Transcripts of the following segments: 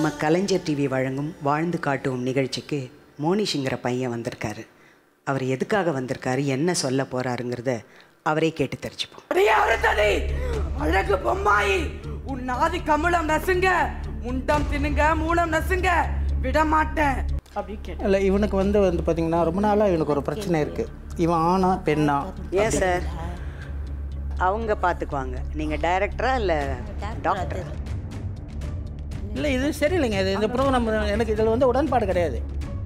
நம்ம கலைஞர் டிவி வழங்கும் வாழ்ந்து காட்டுவோம் நிகழ்ச்சிக்கு மோனிஷுங்கிற பையன் வந்திருக்காரு அவர் எதுக்காக வந்திருக்காரு என்ன சொல்ல போறாருங்கிறத அவரே கேட்டு தெரிஞ்சுப்போம் அடியே அறுத்தடி அழகு பொம்மாயி உன் நாதி கமலம் நசுங்க முண்டம் தின்னுங்க மூலம் நசுங்க விட மாட்டேன் அப்படி கேட்டேன் இல்லை இவனுக்கு வந்து வந்து பார்த்தீங்கன்னா ரொம்ப நாளாக இவனுக்கு ஒரு பிரச்சனை இருக்குது இவன் ஆணா பெண்ணா ஏன் சார் அவங்க பார்த்துக்குவாங்க நீங்கள் டைரக்டரா இல்லை டாக்டர் இல்லை இது சரியில்லைங்க இது இந்த ப்ரோக்ராம் எனக்கு இதில் வந்து உடன்பாடு கிடையாது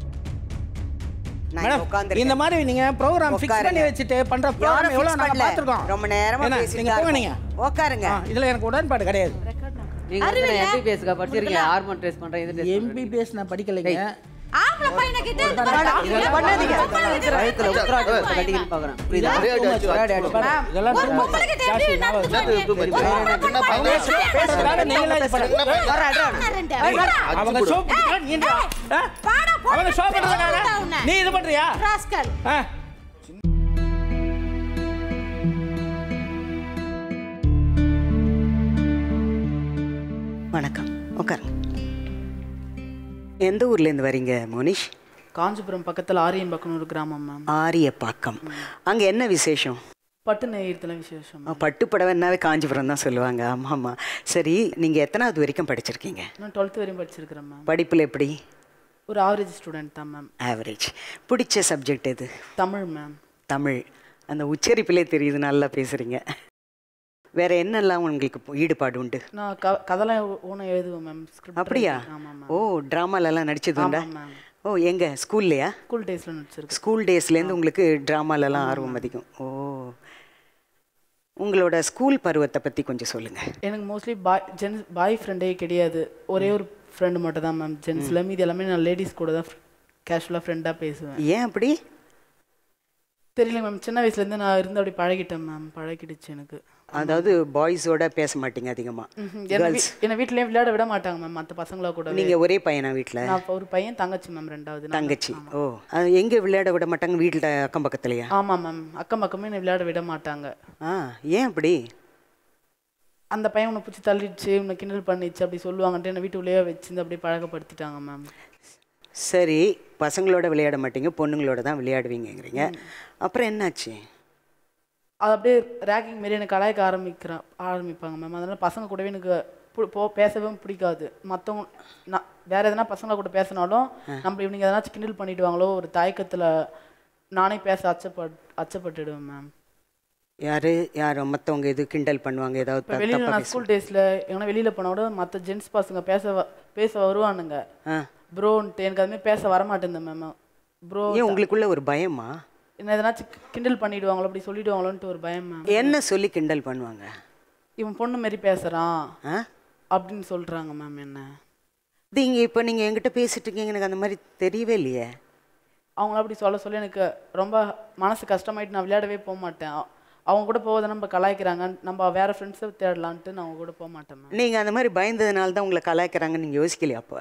நான் மேடம் உட்காந்து இந்த மாதிரி நீங்க ப்ரோக்ராம் ஃபிக்ஸ் உட்காருங்க. பண்ணி வச்சுட்டு பண்ற ப்ரோக்ராம் எவ்வளோ நாங்கள் பார்த்துருக்கோம் ரொம்ப நேரமா ஏன்னா, பேசிட்டு நீங்க தான் போங்க இருக்கோம். நீங்க உட்காருங்க ஆ, இதுல எனக்கு உடன்பாடு கிடையாது நீங்க வந்து எம்பிபிஎஸ்க்கு படிச்சிருக்கீங்க ஹார்மோன் டெஸ்ட் பண்றேன் இது டெஸ்ட் எம்பிபிஎஸ் நான் படிக்கலைங்க ஆம்பளை பையனை கிட்ட இந்த இதெல்லாம் பண்ணாதீங்க. கழுத்துல உத்தராட்சி கட்டிக்கிட்டு பாக்குறேன் புரியுதா இதெல்லாம் too much. பொம்பளை கிட்ட ஜாஸ்தி எப்படி நான் வந்து- நடந்துக்கிறாங்க? அவங்க பேசுறதுக்காக நீங்களே இது பண்ணுங்க. ரெண்டு. அவங்க ஷோ நீ என்ன? ஆ? வாடா, போட்டு அவங்க ஷோ பண்றதுக்காக போடா உன்னை. நீ இது பண்றியா ராஸ்கல். ஆ? வணக்கம் உட்காருங்க எந்த ஊர்லேருந்து வரீங்க மோனிஷ் காஞ்சிபுரம் பக்கத்தில் ஆரியம்பக்கம் ஒரு கிராமம் மேம் ஆரியப்பாக்கம் அங்கே என்ன விசேஷம் பட்டு நெய்யத்தில் விசேஷம் ஆ, பட்டு புடவைன்னாவே காஞ்சிபுரம் தான் சொல்லுவாங்க ஆமாம் ஆமாம் சரி நீங்கள் எத்தனாவது வரைக்கும் படிச்சிருக்கீங்க நான் டுவெல்த் வரையும் படிச்சிருக்கிறேன் மேம் படிப்பில் எப்படி ஒரு ஆவரேஜ் ஸ்டூடெண்ட் தான் மேம் ஆவரேஜ் பிடிச்ச சப்ஜெக்ட் எது தமிழ் மேம் தமிழ் அந்த உச்சரிப்பிலே தெரியுது நல்லா பேசுகிறீங்க வேற என்னெல்லாம் உங்களுக்கு இப்போ ஈடுபாடு உண்டு நான் க கதெல்லாம் ஓனம் எழுதுவேன் மேம் ஸ்கிரிப்ட் அப்படியா ஆமாம் மேம் ஓ ட்ராமாலெல்லாம் நடிச்சது உண்டா ஆமாம் மேம் ஓ எங்க ஸ்கூல்லையா ஸ்கூல் டேஸில் நடிச்சிருக்கேன் ஸ்கூல் டேஸ்லேருந்து உங்களுக்கு ட்ராமாலெல்லாம் ஆர்வம் அதிகம் ஓ உங்களோட ஸ்கூல் பருவத்தை பற்றி கொஞ்சம் சொல்லுங்கள் எனக்கு மோஸ்ட்லி பாய் ஜென்ஸ் பாய் ஃப்ரெண்டே கிடையாது ஒரே ஒரு ஃப்ரெண்டு மட்டும் தான் மேம் ஜென்ஸில் மீதி எல்லாமே நான் லேடிஸ் கூட தான் கேஷுவலாக ஃப்ரெண்டாக பேசுவேன் ஏன் அப்படி தெரியல மேம் சின்ன வயசுலேருந்து நான் இருந்து அப்படி பழகிட்டேன் மேம் பழகிடுச்சு எனக்கு அதாவது பாய்ஸோட பேச மாட்டீங்க அதிகமாக ம்ஹும். என்னை வீ- என்னை வீட்லயே விளையாட விட மாட்டாங்க மேம் மற்ற பசங்களா கூட நீங்கள் ஒரே பையனா வீட்டில் நான் இப்ப ஒரு பையன் தங்கச்சி மேம் ரெண்டாவது நான் தங்கச்சி ஓ அது எங்கே விளையாட விட மாட்டாங்க வீட்டில் அக்கம் பக்கத்துலையா ஆமாம் மேம் அக்கம் பக்கமே என்னை விளையாட விட மாட்டாங்க ஆ ஏன் அப்படி அந்த பையன் உன்னை பிடிச்சி தள்ளிடுச்சு உன்னை கிண்டல் பண்ணிச்சு அப்படி சொல்லுவாங்கன்ட்டு என்னை வீட்டுக்குள்ளேயே வச்சிருந்து அப்படியே பழக்கப்படுத்திட்டாங்க மேம் சரி பசங்களோட விளையாட மாட்டீங்க பொண்ணுங்களோட தான் விளையாடுவீங்கங்கிறீங்க அப்புறம் என்னாச்சு அது அப்படியே ரேக்கிங் மாரி எனக்கு கலாய்க்க ஆரம்பிக்கிறான் ஆரம்பிப்பாங்க மேம் அதனால பசங்க கூடவே எனக்கு பு- போ பேசவே பிடிக்காது மற்றவங்க நான் வேற எதனா பசங்க கூட பேசினாலும் நம்ம இவனுங்க எதனாச்சும் கிண்டல் பண்ணிடுவாங்களோ ஒரு தயக்கத்தில் நானே பேச அச்சப்பட் அச்சப்பட்டுடுவேன் மேம் யாரு யார் மற்றவங்க எது கிண்டல் பண்ணுவாங்க ஏதாவது இப்போ த- வெளியில் தப்பா நான் பேசு ஸ்கூல் டேஸில் எங்கன்னா வெளியில் போனால் கூட மற்ற ஜென்ட்ஸ் பசங்க பேச வ- பேச வருவானுங்க ஆ ப்ரோன்ட்டு எனக்கு அதுமாதிரி பேச வரமாட்டேன் மேம் ப்ரோ ஏன் உங்களுக்குள்ள ஒரு பயமா என்ன எதனாச்சும் கிண்டல் பண்ணிடுவாங்களோ அப்படி சொல்லிடுவாங்களோன்ட்டு ஒரு பயம் மேம் என்ன சொல்லி கிண்டல் பண்ணுவாங்க இவன் பொண்ணு மாரி பேசுகிறான் ஆ அப்படின்னு சொல்கிறாங்க மேம் என்ன இது இங்கே இப்போ நீங்கள் என்கிட்ட பேசிட்டு இருக்கீங்க எனக்கு அந்த மாதிரி தெரியவே இல்லையே அவங்கள அப்படி சொல்ல சொல்ல எனக்கு ரொம்ப மனசு கஷ்டமாயிட்டு நான் விளையாடவே போக மாட்டேன் அவ- அவங்க கூட போவதை நம்ம கலாய்க்கிறாங்க நம்ம வேற ஃப்ரெண்ட்ஸை தேடலான்ட்டு நான் அவங்க கூட போக மாட்டேன் மேம் நீங்கள் அந்த மாதிரி பயந்ததுனால தான் உங்களை கலாய்க்கிறாங்கன்னு நீங்கள் யோசிக்கலையா அப்போ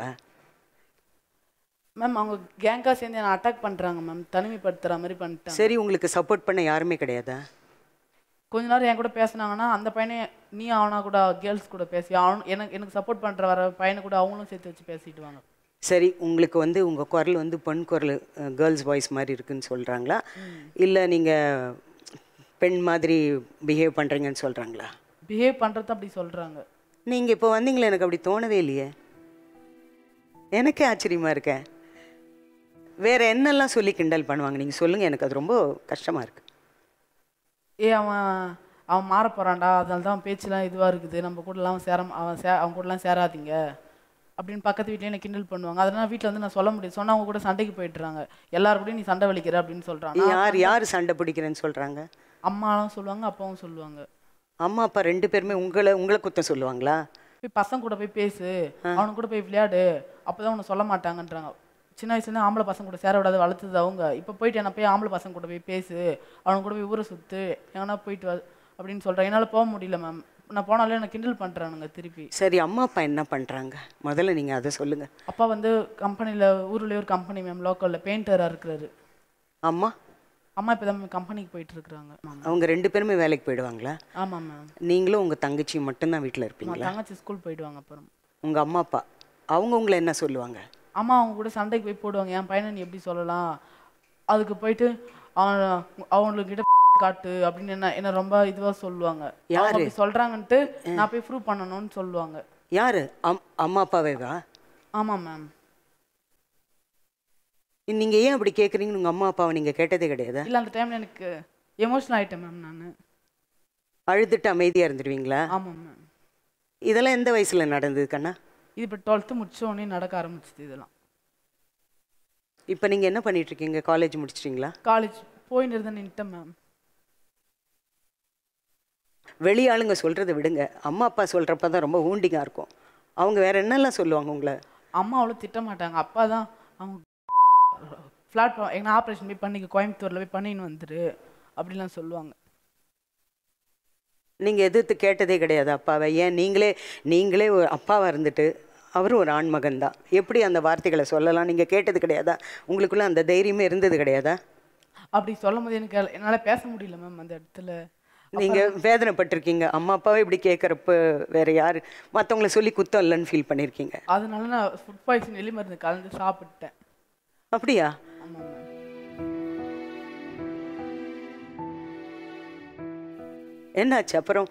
மேம் அவங்க கேங்காக சேர்ந்து என்னை அட்டாக் பண்ணுறாங்க மேம் தனிமைப்படுத்துகிற மாதிரி பண்ணிட்டாங்க சரி உங்களுக்கு சப்போர்ட் பண்ண யாருமே கிடையாதா கொஞ்ச நேரம் என் கூட பேசுனாங்கன்னா அந்த பையனே நீ அவனா கூட கேர்ள்ஸ் கூட பேசி அவன் எனக்கு எனக்கு சப்போர்ட் பண்ணுற வர பையனை கூட அவங்களும் சேர்த்து வச்சு பேசிடுவாங்க சரி உங்களுக்கு வந்து உங்கள் குரல் வந்து பெண் குரல் கேர்ள்ஸ் வாய்ஸ் மாதிரி இருக்குன்னு சொல்கிறாங்களா இல்லை நீங்கள் பெண் மாதிரி பிஹேவ் பண்ணுறீங்கன்னு சொல்கிறாங்களா பிஹேவ் பண்ணுறது அப்படி சொல்கிறாங்க நீங்கள் இப்போ வந்தீங்களே எனக்கு அப்படி தோணவே இல்லையே எனக்கே ஆச்சரியமாக இருக்க வேற என்னெல்லாம் சொல்லி கிண்டல் பண்ணுவாங்க நீங்கள் சொல்லுங்கள் எனக்கு அது ரொம்ப கஷ்டமாக இருக்கு ஏ அவன் அவன் மாற போகிறான்டா அதனால தான் அவன் பேச்செல்லாம் இதுவாக இருக்குது நம்ம கூடலாம் சேர அவன் சே அவன் கூடலாம் சேராதீங்க அப்படின்னு பக்கத்து வீட்லயே என்ன கிண்டல் பண்ணுவாங்க அதனால வீட்டில் வந்து நான் சொல்ல முடியாது சொன்னா அவங்க கூட சண்டைக்கு போயிட்டுறாங்க எல்லாரும் கூடயும் நீ சண்டை வலிக்கிற அப்படின்னு சொல்கிறாங்க யார் யார் சண்டை பிடிக்கிறேன்னு சொல்கிறாங்க அம்மாவும் சொல்லுவாங்க அப்பாவும் சொல்லுவாங்க அம்மா அப்பா ரெண்டு பேருமே உங்களை உங்களை குத்தம் சொல்லுவாங்களா போய் பசங்க கூட போய் பேசு அவனுக்கு கூட போய் விளையாடு அப்பதான் உன்னை சொல்ல மாட்டாங்கன்றாங்க சின்ன வயசுலேருந்து ஆம்பளை பசங்க கூட சேர விடாது வளர்த்தது அவங்க இப்போ போயிட்டு என்ன போய் ஆம்பளை பசங்க கூட போய் பேசு அவனுக்கு கூட போய் ஊரை சுத்து எங்கன்னா போயிட்டு வா அப்படின்னு சொல்கிறேன் என்னால் போக முடியல மேம் நான் போனாலே என்ன கிண்டல் பண்ணுறானுங்க திருப்பி சரி அம்மா அப்பா என்ன பண்ணுறாங்க முதல்ல நீங்கள் அதை சொல்லுங்கள் அப்பா வந்து கம்பெனியில் ஊர்லேயே ஒரு கம்பெனி மேம் லோக்கலில் பெயிண்டராக இருக்கிறாரு அம்மா அம்மா இப்போ தான் கம்பெனிக்கு போயிட்டு இருக்கிறாங்க ஆமாம் அவங்க ரெண்டு பேருமே வேலைக்கு போயிடுவாங்களா ஆமாம் மேம் நீங்களும் உங்கள் தங்கச்சியும் மட்டும்தான் வீட்டில் ஆமா, இருப்பீங்களா தங்கச்சி ஸ்கூல் போயிடுவாங்க அப்புறம் உங்கள் அம்மா அப்பா அவங்க உங்களை என்ன சொல்லுவாங்க அம்மா அவங்க கூட சண்டைக்கு போய் போடுவாங்க என் பையனை நீ எப்படி சொல்லலாம் அதுக்கு போயிட்டு அவன் அவங்களுக்கிட்ட காட்டு அப்படின்னு என்ன என்ன ரொம்ப இதுவா சொல்லுவாங்க அவங்க யாரு? அப்படி சொல்றாங்கன்ட்டு நான் போய் ப்ரூவ் பண்ணணும்னு சொல்லுவாங்க யாரு அம் அம்மா அப்பாவேவா ஆமா மேம் நீங்க ஏன் அப்படி கேட்குறீங்கன்னு உங்க அம்மா அப்பாவை நீங்க கேட்டதே கிடையாதா இல்ல அந்த டைம்ல எனக்கு எமோஷனல் ஆயிட்டேன் மேம் நான் அழுதுட்டு அமைதியா இருந்துருவீங்களா ஆமா மேம் இதெல்லாம் எந்த வயசுல நடந்தது கண்ணா இது இப்போ டுவெல்த்து முடிச்ச உடனே நடக்க ஆரம்பிச்சது இதெல்லாம் இப்போ நீங்க என்ன பண்ணிட்டு இருக்கீங்க காலேஜ் முடிச்சிட்டீங்களா காலேஜ் போயின்னு இருந்தேன் நின்ட்டேன் மேம் வெளி ஆளுங்க சொல்றதை விடுங்க அம்மா அப்பா சொல்றப்ப தான் ரொம்ப ஊண்டிங்கா இருக்கும் அவங்க வேற என்னெல்லாம் சொல்லுவாங்க உங்களை அம்மா அவ்வளோ திட்ட மாட்டாங்க அப்பா தான் அவங்க ஃப்ளாட் எங்கன்னா ஆப்ரேஷன் போய் பண்ணிக்க கோயம்புத்தூரில் போய் பண்ணின்னு வந்துரு அப்படிலாம் சொல்லுவாங்க நீங்க எதிர்த்து கேட்டதே கிடையாது அப்பாவை ஏன் நீங்களே நீங்களே ஒரு அப்பாவா இருந்துட்டு அவரும் ஒரு ஆண்மகன் தான் எப்படி அந்த வார்த்தைகளை சொல்லலாம் நீங்க கேட்டது கிடையாதா உங்களுக்குள்ள அந்த தைரியமே இருந்தது கிடையாதா அப்படி சொல்லும் போது எனக்கு என்னால் பேச முடியல மேம் அந்த இடத்துல நீங்க வேதனைப்பட்டிருக்கீங்க அம்மா அப்பாவே இப்படி கேட்குறப்ப வேற யாரு மற்றவங்கள சொல்லி குத்தம் இல்லைன்னு ஃபீல் பண்ணியிருக்கீங்க அதனால நான் ஃபுட் பாய்சன் எலி மருந்து கலந்து சாப்பிட்டேன் அப்படியா ஆமாம் மேம் என்னாச்சு அப்புறம்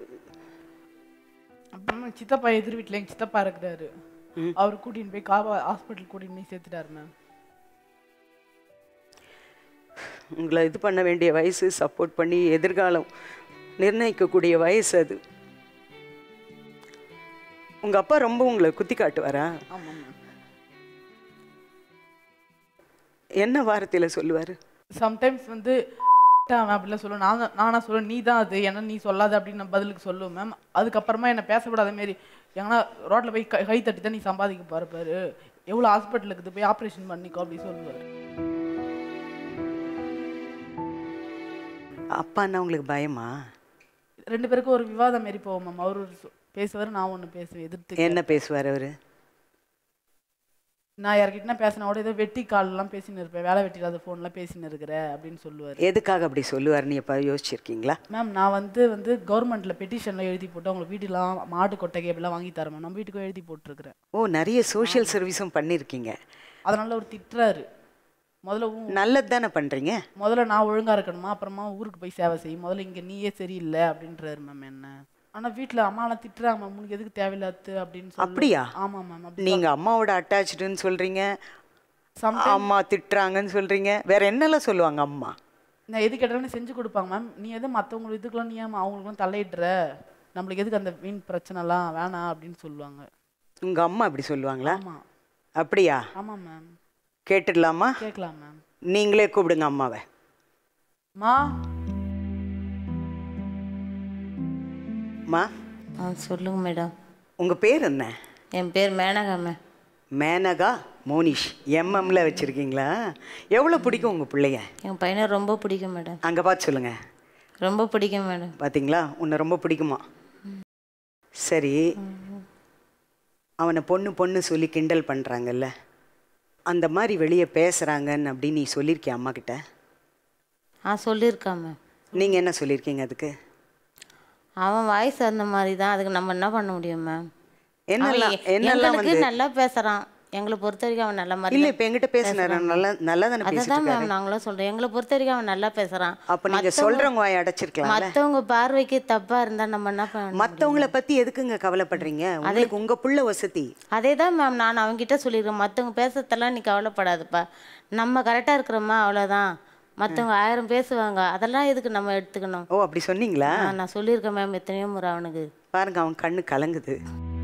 அப்புறமா சித்தப்பா எதிர் வீட்டில் எங்கள் சித்தப்பா இருக்கிறாரு அவர் கூட்டின்னு போய் காவா ஹாஸ்பிட்டல் கூட்டின்னு போய் சேர்த்துட்டாரு மேம் உங்களை இது பண்ண வேண்டிய வயசு சப்போர்ட் பண்ணி எதிர்காலம் நிர்ணயிக்கக்கூடிய வயசு அது உங்க அப்பா ரொம்ப உங்களை குத்தி காட்டுவாரா ஆமாம் மேம் என்ன வார்த்தையில சொல்லுவாரு சம்டைம்ஸ் வந்து அவன் அப்படிலாம் சொல்லுவேன் நான் தான் நானா சொல்லுவேன் நீ தான் அது ஏன்னா நீ சொல்லாத அப்படின்னு நான் பதிலுக்கு சொல்லுவேன் மேம் அதுக்கப்புறமா என்ன பேசக்கூடாத மாரி எங்கன்னா ரோட்டில் போய் கை- கை தட்டி தான் நீ சம்பாதிக்க போற பாரு எவ்வளோ ஹாஸ்பிட்டலுக்கு போய் ஆப்ரேஷன் பண்ணிக்கோ அப்படி சொல்லுவார் அப்பான்னா உங்களுக்கு பயமா ரெண்டு பேருக்கும் ஒரு விவாதம் மாரி போவோம் மேம் அவர் ஒரு சொ- பேசுவார் நான் ஒன்று பேசுவேன் எதிர்த்து என்ன பேசுவார் அவரு நான் யார்கிட்ட பேசினோட ஏதோ வெட்டி கால்லாம் பேசின்னு இருப்பேன் வேலை வெட்டிடாத ஃபோன்லாம் பேசின்னு இருக்கிற அப்படின்னு சொல்லுவார் எதுக்காக அப்படி சொல்லுவாருன்னு எப்ப யோசிச்சிருக்கீங்களா மேம் நான் வந்து வந்து கவர்மெண்ட்டில் பெட்டிஷன்லாம் எழுதி போட்டு அவங்களுக்கு வீட்டுலாம் மாடு கொட்டகை அப்படிலாம் வாங்கி தரேன் மேம் நம்ம வீட்டுக்கும் எழுதி போட்டிருக்கிறேன் ஓ நிறைய சோஷியல் சர்வீஸும் பண்ணியிருக்கீங்க அதனால அவர் திட்டுறாரு முதல்ல உன் நல்லது தானே பண்றீங்க முதல்ல நான் ஒழுங்கா இருக்கணுமா அப்புறமா ஊருக்கு போய் சேவை செய்யும் முதல்ல இங்க நீயே சரியில்லை அப்படின்றாரு மேம் என்ன ஆனா வீட்ல அம்மாலாம் திட்டுறாங்க மேம் உனக்கு எதுக்கு தேவையில்லாது அப்படின்னு சொல்லி அப்படியா? ஆமா மேம் அப்படி நீங்க அம்மாவோட அட்டாச்சுடுன்னு சொல்றீங்க Sometimes- அம்மா திட்டுறாங்கன்னு சொல்றீங்க வேற என்னெல்லாம் சொல்லுவாங்க அம்மா நான் எது கேட்டாலும் செஞ்சு கொடுப்பாங்க மேம் நீ எது மற்றவங்களுக்கு இதுக்கெல்லாம் நீ ஏன் அவங்களுக்குலாம் தலையிடுற நம்மளுக்கு எதுக்கு அந்த வீண் பிரச்சனைலாம் வேணாம் அப்படின்னு சொல்லுவாங்க உங்க அம்மா அப்படி சொல்லுவாங்களா ஆமா அப்படியா ஆமா மேம் கேட்டுடலாமா கேட்கலாம் மேம் நீங்களே கூப்பிடுங்க அம்மாவை மா மா ஆ சொல்லுங்க மேடம் உங்க பேர் என்ன என் பேர் மேனகா மேம் மேனகா மோனிஷ் எம்எம்ல வச்சிருக்கீங்களா எவ்வளோ பிடிக்கும் உங்க பிள்ளைய என் பையனை ரொம்ப பிடிக்கும் மேடம் அங்க பார்த்து சொல்லுங்க ரொம்ப பிடிக்கும் மேடம் பாத்தீங்களா உன்னை ரொம்ப பிடிக்குமா சரி அவனை பொண்ணு பொண்ணு சொல்லி கிண்டல் பண்றாங்கல்ல அந்த மாதிரி வெளியே பேசுறாங்கன்னு அப்படின்னு நீ சொல்லியிருக்கிய அம்மா கிட்ட ஆ சொல்லியிருக்கான் மேம் நீங்க என்ன சொல்லியிருக்கீங்க அதுக்கு அவன் வாய்ஸ் அந்த மாதிரி தான் அதுக்கு நம்ம என்ன பண்ண முடியும் மேம் என்னெல்லாம் என்னெல்லாம் எங்களுக்கு வந்து நல்லா பேசுகிறான் எங்களை பொறுத்த வரைக்கும் அவன் நல்ல மாதிரி இல்ல தான் இப்ப என்கிட்ட பேசினாரு நல்லா நல்லா தானே அதை பேசிட்டு தான் இருக்காரு மேம் நாங்களும் சொல்கிறோம் எங்களை பொறுத்த வரைக்கும் அவன் நல்லா பேசுகிறான் அப்ப நீங்க சொல்றவங்க வாய் அடைச்சிருக்கலாம்ல மற்றவங்க பார்வைக்கு தப்பாக இருந்தால் நம்ம என்ன பண்ண முடியும்? மத்தவங்கள பத்தி எதுக்குங்க கவலைப்படுறீங்க உங்களுக்கு உங்க புள்ள வசதி அதே தான் மேம் நான் அவங்ககிட்ட சொல்லியிருக்கேன் மற்றவங்க பேசுறதெல்லாம் நீ கவலைப்படாதப்பா நம்ம கரெக்டாக இருக்கிறோமா அவ்வளோதான் மற்றவங்க ஆயிரம் பேசுவாங்க அதெல்லாம் எதுக்கு நம்ம எடுத்துக்கணும் ஓ அப்படி சொன்னீங்களா ஆ, நான் சொல்லியிருக்கேன் மேம் எத்தனையோ முறை அவனுக்கு பாருங்க அவன் கண்ணு கலங்குது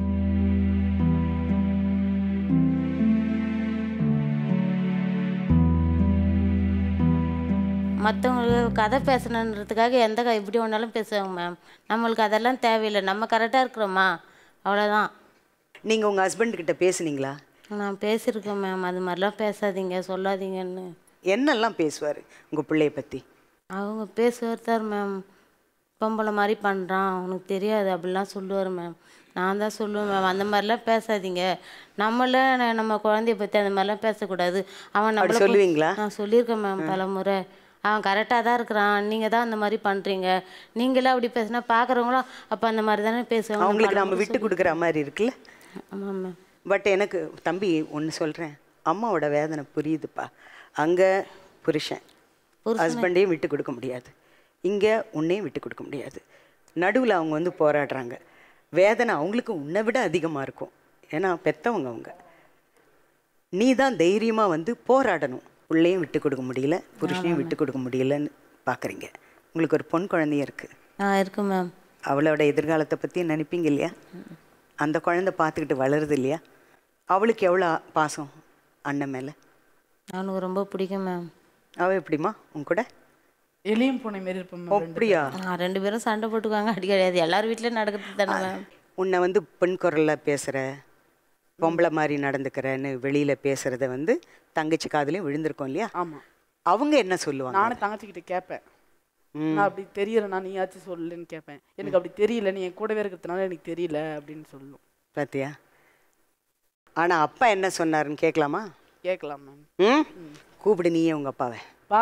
மற்றவங்களுக்கு கதை பேசணுன்றதுக்காக எந்த க எப்படி வேணாலும் பேசுவாங்க மேம் நம்மளுக்கு அதெல்லாம் தேவையில்லை நம்ம கரெக்டாக இருக்கிறோமா அவ்வளோதான் நீங்க உங்க ஹஸ்பண்ட் கிட்ட பேசுனீங்களா நான் பேசியிருக்கேன் மேம் அது மாதிரிலாம் பேசாதீங்க சொல்லாதீங்கன்னு என்னெல்லாம் பேசுவாரு உங்க பிள்ளைய பத்தி அவங்க பேசுவார் சார் மேம் பொம்பளை மாதிரி பண்ணுறான் உனக்கு தெரியாது அப்படிலாம் சொல்லுவார் மேம் நான் தான் சொல்லுவேன் மேம் அந்த மாதிரிலாம் பேசாதீங்க நம்மள நம்ம குழந்தைய பற்றி அந்த மாதிரிலாம் பேசக்கூடாது அவன் அப்படி நம்மள சொல்லுவீங்களா? நான் சொல்லியிருக்கேன் மேம் பல முறை அவன் கரெக்டாக தான் இருக்கிறான் நீங்கள் தான் அந்த மாதிரி பண்ணுறீங்க நீங்களே அப்படி பேசினா பார்க்குறவங்களும் அப்போ அந்த மாதிரி தானே பேசுவாங்க அவங்களுக்கு நம்ம விட்டு கொடுக்குற மாதிரி இருக்குல்ல ஆமாம் மேம் பட் எனக்கு தம்பி ஒன்று சொல்கிறேன் அம்மாவோட வேதனை புரியுதுப்பா அங்கே புருஷன் ஹஸ்பண்டையும் விட்டு கொடுக்க முடியாது இங்கே உன்னையும் விட்டு கொடுக்க முடியாது நடுவில் அவங்க வந்து போராடுறாங்க வேதனை அவங்களுக்கு உன்னை விட அதிகமாக இருக்கும் ஏன்னா பெத்தவங்க அவங்க நீ தான் தைரியமாக வந்து போராடணும் பிள்ளையும் விட்டு கொடுக்க முடியல புருஷனையும் விட்டு கொடுக்க முடியலன்னு பார்க்குறீங்க உங்களுக்கு ஒரு பொன் குழந்தையும் இருக்குது ஆ இருக்கு மேம் அவளோட எதிர்காலத்தை பற்றி நினைப்பீங்க இல்லையா அந்த குழந்தை பார்த்துக்கிட்டு வளருது இல்லையா அவளுக்கு எவ்வளோ பாசம் அண்ணன் மேலே அவனுக்கு ரொம்ப பிடிக்கும் மேம் அவள் எப்படிம்மா உன் கூட எலியும் பூனை மாரி இருப்போம் மேம் ரெண்டு அப்படியா ஆ, ரெண்டு பேரும் சண்டை போட்டுக்குவாங்க அடி கிடையாது எல்லார் வீட்லயும் நடக்கிறது தானே மேம் உன்னை வந்து பெண் குரலில் பேசுகிற பொம்பளை மாதிரி நடந்துக்கிறேன்னு வெளியில் பேசுகிறத வந்து தங்கச்சி காதுலையும் விழுந்திருக்கோம் இல்லையா ஆமாம் அவங்க என்ன சொல்லுவாங்க நானும் தங்கச்சிக்கிட்ட கேட்பேன் நான் அப்படி தெரியலண்ணா நீயாச்சும் சொல்லுன்னு கேட்பேன் எனக்கு அப்படி தெரியல நீ என் கூடவே இருக்கிறதுனால எனக்கு தெரியல அப்படின்னு சொல்லும் பாத்தியா ஆனால் அப்பா என்ன சொன்னாருன்னு கேட்கலாமா கேட்கலாம் மேம் ம் கூப்பிடு நீயே உங்கள் அப்பாவை பா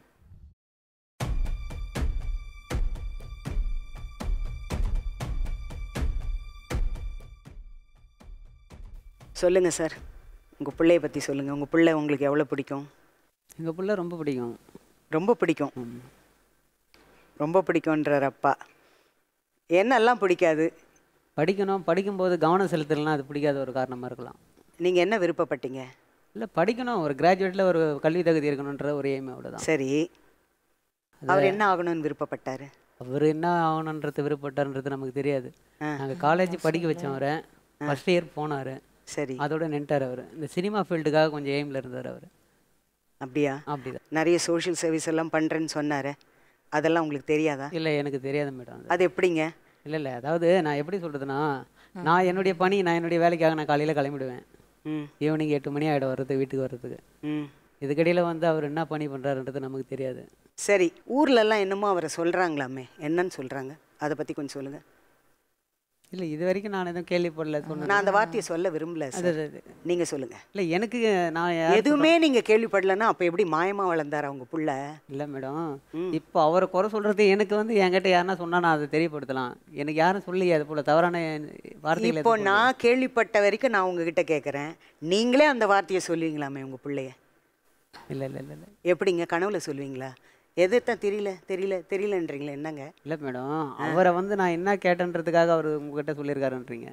சொல்லுங்கள் சார் உங்கள் பிள்ளைய பற்றி சொல்லுங்கள் உங்கள் பிள்ளை உங்களுக்கு எவ்வளோ பிடிக்கும் எங்கள் பிள்ளை ரொம்ப பிடிக்கும் ரொம்ப பிடிக்கும் ரொம்ப பிடிக்கும்ன்றார் அப்பா என்னெல்லாம் பிடிக்காது படிக்கணும் படிக்கும்போது கவனம் செலுத்தலைன்னா அது பிடிக்காத ஒரு காரணமாக இருக்கலாம் நீங்கள் என்ன விருப்பப்பட்டீங்க இல்லை படிக்கணும் ஒரு கிராஜுவேட்டில் ஒரு கல்வி தகுதி இருக்கணுன்ற ஒரு எய்ம் அவ்வளோதான் சரி அவர் என்ன ஆகணும்னு விருப்பப்பட்டாரு அவர் என்ன ஆகணுன்றது விருப்பப்பட்டார்ன்றது நமக்கு தெரியாது நாங்கள் காலேஜ் படிக்க வச்சோம் அவரை ஃபஸ்ட் இயர் போனார் சரி அதோட நின்ட்டார் அவர் இந்த சினிமா ஃபீல்டுக்காக கொஞ்சம் எய்மில் இருந்தார் அவர் அப்படியா அப்படிதான் நிறைய சோஷியல் சர்வீஸ் எல்லாம் பண்ணுறேன்னு சொன்னாரு அதெல்லாம் உங்களுக்கு தெரியாதா இல்லை எனக்கு தெரியாது மேடம் அது அது எப்படிங்க இல்லை இல்லை அதாவது நான் எப்படி சொல்கிறதுனா நான் என்னுடைய பணி நான் என்னுடைய வேலைக்காக நான் காலையில் கிளம்பிடுவேன் ம் ஈவினிங் எட்டு மணி ஆகிடும் வர்றதுக்கு வீட்டுக்கு வர்றதுக்கு ம் இதுக்கடியில் வந்து அவர் என்ன பணி பண்ணுறாருன்றது நமக்கு தெரியாது சரி ஊர்லெல்லாம் என்னமோ அவரை சொல்கிறாங்களாமே என்னன்னு சொல்கிறாங்க அதை பற்றி கொஞ்சம் சொல்லுங்கள் இல்லை இது வரைக்கும் நான் எதுவும் கேள்விப்படல சொன்னேன் நான் அந்த வார்த்தையை சொல்ல விரும்பல அது சார் அது- அது. நீங்கள் சொல்லுங்கள் இல்லை எனக்கு நான் யார் எதுவுமே நீங்கள் கேள்விப்படலைன்னா அப்போ எப்படி மாயமாக வளர்ந்தார் அவங்க புள்ள இல்லை மேடம் இப்போ அவரை குறை சொல்றது எனக்கு வந்து என்கிட்ட யாருன்னா சொன்னா நான் அதை தெரியப்படுத்தலாம் எனக்கு யாரும் சொல்லியே அது போல தவறான வார்த்தைகளை இப்போ நான் கேள்விப்பட்ட வரைக்கும் நான் உங்ககிட்ட கேட்குறேன் நீங்களே அந்த வார்த்தையை சொல்லுவீங்களாமே உங்கள் பிள்ளைய இல்லை இல்லை இல்லை இல்லை எப்படிங்க கனவுல சொல்லுவீங்களா எதைத்தான் தெரியல தெரியல தெரியலன்றீங்களே என்னங்க இல்லை மேடம் அவரை வந்து நான் என்ன கேட்டேன்றதுக்காக அவர் உங்ககிட்ட சொல்லியிருக்காருன்றீங்க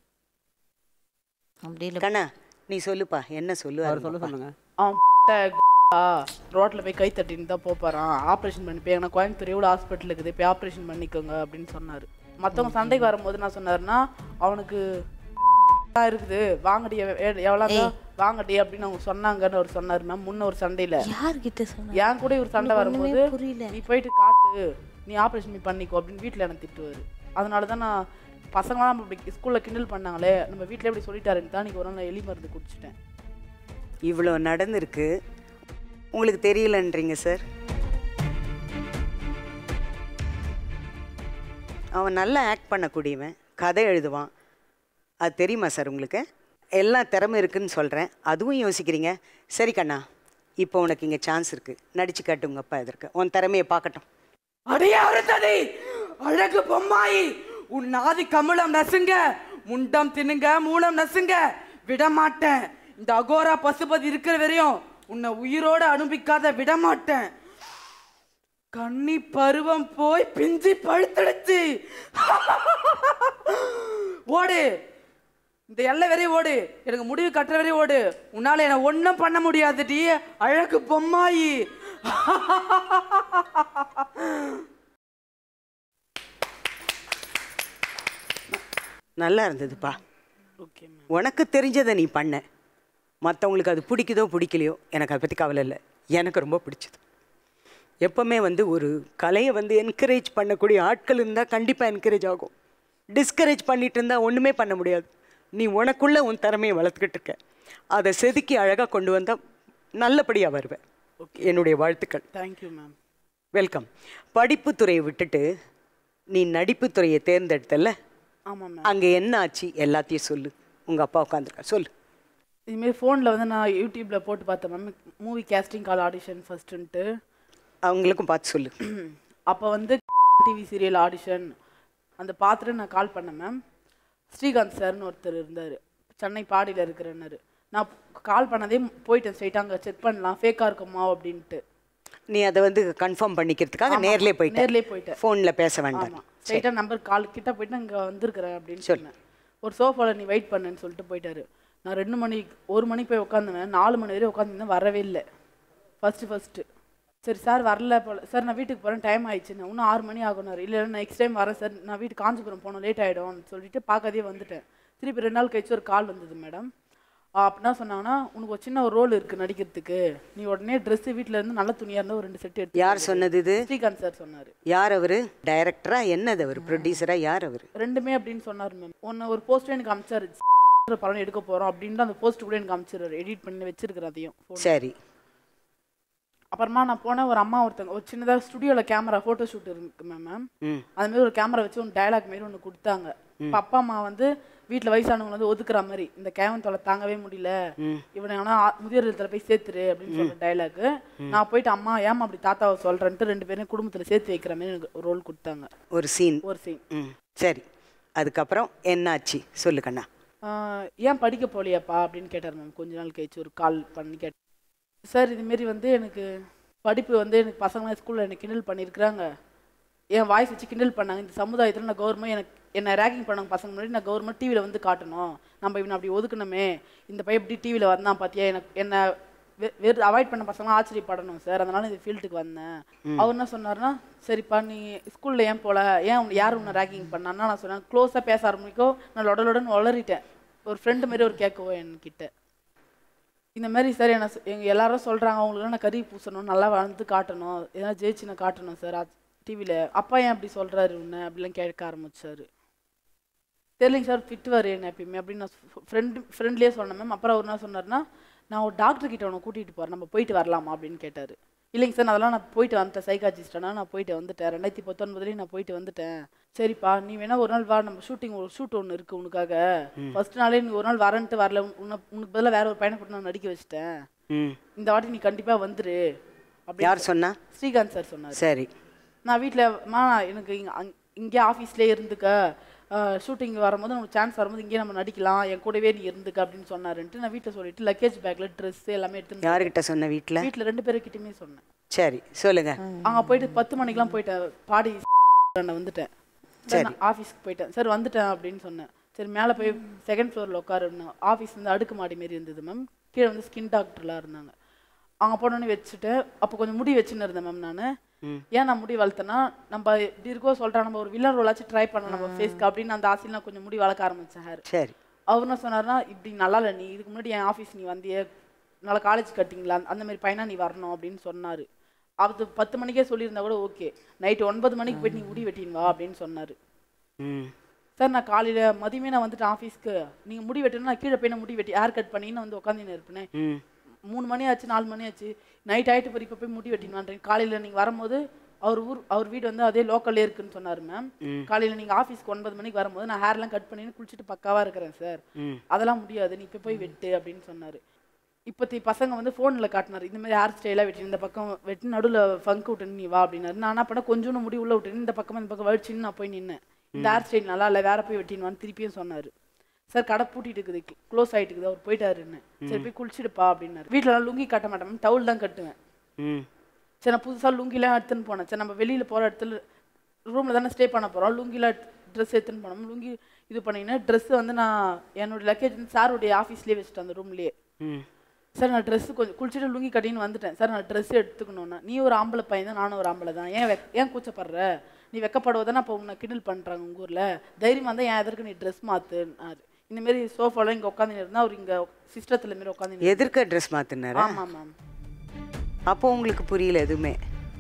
அப்படி இல்லை கண்ணா நீ சொல்லுப்பா என்ன சொல்லு அவர் சொல்ல சொல்லுங்க அவன் ரோட்டில் போய் கை தட்டின்னு தான் போப்பாரான் ஆப்ரேஷன் பண்ணி போய் ஏன்னா கோயம்புத்தூர் எவ்வளோ ஹாஸ்பிட்டல் இருக்குது போய் ஆப்ரேஷன் பண்ணிக்கோங்க அப்படின்னு சொன்னார் மற்றவங்க சண்டைக்கு வரும்போது என்ன சொன்னாருன்னா அவனுக்கு இருக்குது வாங்கடி எவ்வளோ வாங்கடி அப்படின்னு அவங்க சொன்னாங்கன்னு அவர் சொன்னார் மேம் முன்ன ஒரு சண்டையில் யார்கிட்ட சொன்ன என் கூட ஒரு சண்டை வரும்போது புரியல. நீ போயிட்டு காட்டு நீ ஆப்ரேஷன் நீ பண்ணிக்கோ அப்படின்னு வீட்டில் எனக்கு திட்டுவார் அதனால தான் நான் பசங்களாம் நம்ம இப்படி ஸ்கூலில் கிண்டல் பண்ணாங்களே நம்ம வீட்டில் எப்படி சொல்லிட்டாருன்னு தான் இன்னைக்கு ஒரு நாள் எலி மருந்து குடிச்சிட்டேன் இவ்வளோ நடந்திருக்கு உங்களுக்கு தெரியலன்றீங்க சார் அவன் நல்லா ஆக்ட் பண்ணக்கூடியவன் கதை எழுதுவான் அது தெரியுமா சார் உங்களுக்கு எல்லா திறமை இருக்குன்னு சொல்கிறேன் அதுவும் யோசிக்கிறீங்க சரி கண்ணா இப்போ உனக்கு இங்கே சான்ஸ் இருக்குது நடிச்சு காட்டு உங்கள் அப்பா எதற்கு உன் திறமையை பார்க்கட்டும் அடியே அறுத்ததி அழகு பொம்மாயி உன் நாதி கமலம் நசுங்க முண்டம் தின்னுங்க மூலம் நசுங்க விட மாட்டேன் இந்த அகோரா பசுபதி இருக்கிற வரையும் உன்னை உயிரோட அனுப்பிக்காத விட மாட்டேன் கன்னி பருவம் போய் பிஞ்சி பழுத்தடிச்சு ஓடு இந்த எல்லை வரையும் ஓடு எனக்கு முடிவு கட்டுற வரையும் ஓடு உன்னால என்ன ஒன்றும் பண்ண முடியாதுடி அழகு பொம்மாயி நல்லா இருந்ததுப்பா ஓகே மேம் உனக்கு தெரிஞ்சதை நீ பண்ண மற்றவங்களுக்கு அது பிடிக்குதோ பிடிக்கலையோ எனக்கு அதை பற்றி கவலை இல்லை எனக்கு ரொம்ப பிடிச்சது எப்போவுமே வந்து ஒரு கலையை வந்து என்கரேஜ் பண்ணக்கூடிய ஆட்கள் இருந்தால் கண்டிப்பாக என்கரேஜ் ஆகும் டிஸ்கரேஜ் பண்ணிட்டு இருந்தால் ஒன்றுமே பண்ண முடியாது நீ உனக்குள்ளே உன் திறமையை வளர்த்துக்கிட்டு இருக்க அதை செதுக்கி அழகாக கொண்டு வந்தால் நல்லபடியாக வருவேன் என்னுடைய வாழ்த்துக்கள் தேங்க்யூ மேம் வெல்கம் படிப்புத் துறையை விட்டுட்டு நீ நடிப்புத் துறையை தேர்ந்தெடுத்தல்ல ஆமாம் மேம் அங்கே என்ன ஆச்சு எல்லாத்தையும் சொல்லு உங்கள் அப்பா உட்காந்துருக்கா சொல்லு இதுமாரி ஃபோனில் வந்து நான் யூடியூப்பில் போட்டு பார்த்தேன் ma'am movie casting call audition ஃபஸ்ட்டுன்ட்டு அவங்களுக்கும் பார்த்து சொல்லு அப்போ வந்து டிவி சீரியல் ஆடிஷன் அந்த பார்த்துட்டு நான் கால் பண்ணேன் மேம் ஸ்ரீகாந்த் சார்னு ஒருத்தர் இருந்தார் சென்னை பாடியில் இருக்கிறேன்னாரு நான் கால் பண்ணதே போயிட்டேன் ஸ்ட்ரைட்டாக அங்கே செக் பண்ணலாம் ஃபேக்காக இருக்குமா அப்படின்ட்டு நீ அதை வந்து கன்ஃபார்ம் பண்ணிக்கிறதுக்காக ஆமா, நேர்லயே போயிட்டேன் நேர்லயே போயிட்டேன். ஃபோனில் பேச வேண்டாம் ஆமாம் ஸ்ட்ரைட்டாக நம்பர் கால் கிட்ட போயிட்டு நான் இங்கே வந்திருக்கிறேன் அப்படின்னு சொன்னேன் ஒரு சோஃபாவில் நீ வெயிட் பண்ணுன்னு சொல்லிட்டு போயிட்டாரு நான் ரெண்டு மணி ஒரு மணிக்கு போய் உட்காந்துனேன் நாலு மணி வரையும் உட்காந்துருந்தேன் வரவே இல்லை ஃபஸ்ட்டு ஃபஸ்ட்டு சரி சார் வரல போல சார் நான் வீட்டுக்கு போகிறேன் டைம் ஆயிடுச்சுன்னு இன்னும் ஆறு மணி ஆகுனாரு இல்லை இல்லை நெக்ஸ்ட் டைம் வரேன் சார் நான் வீட்டுக்கு காஞ்சிபுரம் போகணும் லேட் ஆகிடும்னு சொல்லிட்டு பார்க்காதே வந்துட்டேன் திருப்பி ரெண்டு நாள் கழிச்சு ஒரு கால் வந்தது மேடம் அப்படின்னா சொன்னாங்கன்னா உனக்கு ஒரு சின்ன ஒரு ரோல் இருக்குது நடிக்கிறதுக்கு நீ உடனே ட்ரெஸ்ஸு வீட்டில் இருந்து நல்ல துணியாக இருந்தால் ஒரு ரெண்டு செட் எடுத்து யார் சொன்னது இது ஸ்ரீகாந்த் சார் சொன்னார் யார் அவரு டைரக்டரா என்னது அவர் ப்ரொடியூசரா யார் அவர் ரெண்டுமே அப்படின்னு சொன்னார் மேம் ஒன்று ஒரு போஸ்டர் எனக்கு அமிச்சாரு படம் எடுக்க போகிறோம் அப்படின்ட்டு அந்த போஸ்ட் கூட எனக்கு அமிச்சிருவாரு எடிட் பண்ணி வச்சிருக்கிறேன் அதையும் phone. சரி அப்புறமா நான் போனேன் ஒரு அம்மா ஒருத்தங்க ஒரு சின்னதாக ஸ்டுடியோவில் கேமரா ஃபோட்டோ ஷூட் இருக்கு மேம் ம் அது மாதிரி ஒரு கேமரா வச்சு ஒரு டயலாக் மாரி ஒன்று கொடுத்தாங்க இப்போ அப்பா அம்மா வந்து வீட்டில் வயசானவங்க வந்து ஒதுக்குற மாதிரி இந்த கேவன் தொலை தாங்கவே முடியல இவனை வேணா ஆ- முதியோர் இல்லத்துல போய் சேர்த்துரு அப்படின்னு சொல்ற டயலாக் நான் போயிட்டு அம்மா ஏமா அப்படி தாத்தாவை சொல்றேன்ட்டு ரெண்டு பேரும் குடும்பத்தில் சேர்த்து வைக்கிற மாதிரி எனக்கு ஒரு ரோல் கொடுத்தாங்க ஒரு சீன் ஒரு சீன் ம் சரி அதுக்கப்புறம் என்னாச்சு சொல்லு கண்ணா ஆஹ் ஏன் படிக்க போலியாப்பா அப்படின்னு கேட்டார் மேம் கொஞ்ச நாள் கழிச்சு ஒரு கால் பண்ணி கேட் சார் இதுமாரி வந்து எனக்கு படிப்பு வந்து எனக்கு பசங்களாம் ஸ்கூலில் எனக்கு கிண்டல் பண்ணியிருக்கிறாங்க என் வாய்ஸ் வச்சு கிண்டல் பண்ணாங்க இந்த சமுதாயத்தில் நான் கவர்மெண்ட் எனக்கு என்ன ரேக்கிங் பண்ணாங்க பசங்க முன்னாடி நான் கவர்மெண்ட் டிவியில் வந்து காட்டணும் நம்ம இவனை அப்படி ஒதுக்கணுமே இந்த பையன் இப்படி டிவியில் வந்தான் பார்த்தியா எனக்கு என்ன வெ- வெறு அவாய்ட் பண்ண பசங்களாம் ஆச்சரியப்படணும் சார் அதனால இந்த ஃபீல்டுக்கு வந்தேன் அவர் என்ன சொன்னார்னா சரிப்பா நீ ஸ்கூலில் ஏன் போல ஏன் உன்னை யார் உன்னை ரேக்கிங் பண்ணான்னா நான் சொன்னேன் க்ளோஸாக பேச ஆரம்பிக்கும் நான் லொடலொடன்னு வளரிட்டேன் ஒரு ஃப்ரெண்டு மாதிரி ஒரு கேட்கவோ என்கிட்ட இந்த மாதிரி சார் என்ன சொ- எங்க எல்லாரும் சொல்றாங்க அவங்களுக்கு நான் கறி பூசணும் நல்லா வளர்ந்து காட்டணும் எதனா ஜெயிச்சு நான் காட்டணும் சார் டிவியில் அப்பா ஏன் அப்படி சொல்றாரு உன்னை அப்படிலாம் கேட்க ஆரம்பிச்சாரு தெரியலைங்க சார் திட்டுவார் என்ன எப்பயுமே அப்படின்னு நான் ஃப்ரெண்டு ஃப்ரெண்ட்லேயே சொன்னேன் மேம் அப்புறம் அவர் என்ன சொன்னார்னா நான் ஒரு டாக்டர் கிட்ட உன்னை கூட்டிகிட்டு போகிறேன் நம்ம போயிட்டு வரலாமா அப்படின்னு கேட்டார் இல்லைங்க சார் அதெல்லாம் நான் போயிட்டு வந்துட்டேன் சைக்காட்சிஸ்டானா நான் போயிட்டு வந்துட்டேன் ரெண்டாயிரத்தி பத்தொன்பதுலேயும் நான் போயிட்டு வந்துட்டேன் சரிப்பா நீ வேணா ஒரு நாள் வா நம்ம ஷூட்டிங் ஒரு ஷூட் ஒன்று இருக்குது உனக்காக ஃபர்ஸ்ட் நாளே நீ ஒரு நாள் வரன்ட்டு வரல உன்னை உனக்கு பதிலாக வேற ஒரு பையனை போட்டு நான் நடிக்க வச்சிட்டேன் ம் இந்த வாட்டி நீ கண்டிப்பாக வந்துரு அப்படி யார் சொன்னா ஸ்ரீகாந்த் சார் சொன்னார் சரி நான் வீட்டில் மா எனக்கு இங்கே இங்கே ஆஃபீஸ்லேயே இருந்துக்க ஷூட்டிங் வரும்போது நமக்கு சான்ஸ் வரும்போது இங்கேயே நம்ம நடிக்கலாம் என் கூடவே நீ இருந்துக்க அப்படின்னு சொன்னாருன்ட்டு நான் வீட்டில் சொல்லிட்டு லக்கேஜ் பேக்கில் ட்ரெஸ் எல்லாமே எடுத்துன்னு யாருக்கிட்ட சொன்ன வீட்டில் வீட்டில் ரெண்டு பேருக்கிட்டையுமே சொன்னேன் சரி சொல்லுங்க அங்கே போயிட்டு பத்து மணிக்கெலாம் போயிட்டேன் பாடி நான் வந்துட்டேன் சார் நான் ஆஃபீஸ்க்கு போயிட்டேன் சார் வந்துட்டேன் அப்படின்னு சொன்னேன் சரி மேலே போய் செகண்ட் ஃப்ளோரில் உட்காருன்னு ஆஃபீஸ் வந்து அடுக்கு மாடி மாரி இருந்தது மேம் கீழே வந்து ஸ்கின் டாக்டர்லாம் இருந்தாங்க அங்கே போனோன்னே வச்சுட்டு அப்போ கொஞ்சம் முடி வச்சுன்னு இருந்தேன் மேம் நான் ஏன் நான் முடி வளர்த்தேன்னா நம்ம இப்படி இருக்கோ சொல்கிறேன் நம்ம ஒரு வில்லன் ரோலாச்சும் ட்ரை பண்ணலாம் நம்ம ஃபேஸ்க்கு அப்படின்னு அந்த ஆசையில் நான் கொஞ்சம் முடி வளர்க்க ஆரம்பித்தேன் ஹேர் சரி அவர் என்ன சொன்னார்னா இப்படி நல்லா இல்லை நீ இதுக்கு முன்னாடி என் ஆஃபீஸ் நீ வந்தியே நல்லா காலேஜ் கட்டிங்களா அந்த மாதிரி பையனா நீ வரணும் அப்படின்னு சொன்னார் அது பத்து மணிக்கே சொல்லியிருந்தா கூட ஓகே நைட்டு ஒன்பது மணிக்கு போயிட்டு நீ முடி வெட்டின்னு வா அப்படின்னு சொன்னார் ம் சார் நான் காலையில் மதியமே நான் வந்துட்டு ஆஃபீஸ்க்கு நீங்கள் முடி வெட்டணும் நான் கீழே போய் நான் முடி வெட்டி ஹேர் கட் பண்ணி நான் வந்து உட்காந்து இருப்பேனே ம் மூணு மணி ஆச்சு நாலு மணி ஆச்சு நைட் ஆகிட்டு போய் இப்போ போய் முடி வெட்டினான்றேன் காலையில் நீங்கள் வரும்போது அவர் ஊர் அவர் வீடு வந்து அதே லோக்கல்லே இருக்குன்னு சொன்னார் மேம் காலையில் நீங்கள் ஆஃபீஸ்க்கு ஒன்பது மணிக்கு வரும்போது நான் ஹேர்லாம் கட் பண்ணி குளிச்சுட்டு பக்காவாக இருக்கிறேன் சார் அதெல்லாம் முடியாது நீ இப்போ போய் வெட்டு அப்படின்னு சொன்னார் இப்போத்தி பசங்க வந்து ஃபோனில் காட்டினார் இந்த மாதிரி ஹேர் ஸ்டைலாக வெட்டி இந்த பக்கம் வெட்டி நடுவில் ஃபங்க் விட்டுன்னு நீ வா அப்படின்னாரு நான் என்ன பண்ண கொஞ்சோண்டு முடி உள்ள விட்டு இந்த பக்கம் இந்த பக்கம் வலிச்சுன்னு நான் போய் நின்னேன் இந்த ஹேர் ஸ்டைல் நல்லா இல்லை வேற போய் வெட்டின்வான்னு திருப்பியும் சொன்னார் சார் கடை பூட்டிட்டு இருக்குது க்ளோஸ் ஆகிட்டு இருக்குது அவர் போயிட்டாருன்னு சரி போய் குளிச்சிடுப்பா அப்படின்னாரு வீட்டிலலாம் லுங்கி கட்ட மாட்டேன் டவுல் தான் கட்டுவேன் ம் சரி நான் புதுசாக லுங்கிலாம் எடுத்துன்னு போனேன் சரி நம்ம வெளியில் போகிற இடத்துல ரூமில் தானே ஸ்டே பண்ண போகிறோம் லுங்கிலாம் ட்ரெஸ் எடுத்துன்னு போனோம் லுங்கி இது பண்ணிங்கன்னா ட்ரெஸ்ஸு வந்து நான் என்னோட லக்கேஜ் வந்து சாருடைய ஆஃபீஸ்லேயே வச்சுட்டேன் அந்த ரூம்லேயே ம் சார் நான் ட்ரெஸ்ஸு கொஞ்சம் குளிச்சுட்டு லுங்கி கட்டின்னு வந்துட்டேன் சார் நான் ட்ரெஸ் எடுத்துக்கணும்னா நீ ஒரு ஆம்பளை பையன் தான் நானும் ஒரு ஆம்பளை தான் ஏன் வெக் ஏன் கூச்சப்படுற நீ வெக்கப்படுவதானே அப்போ உன்னை கிண்டல் பண்ணுறாங்க உங்கள் ஊரில் தைரியமாக இருந்தால் ஏன் எதற்கு நீ ட்ரெஸ் மாற்றுனாரு இந்தமாரி சோஃபாலாம் இங்கே உட்காந்து இருந்தால் அவர் இங்கே சிஸ்டத்தில் மாரி உட்காந்து எதிர்க்க ட்ரெஸ் மாத்தினாரா ஆமாம் மேம் அப்போ உங்களுக்கு புரியல எதுவுமே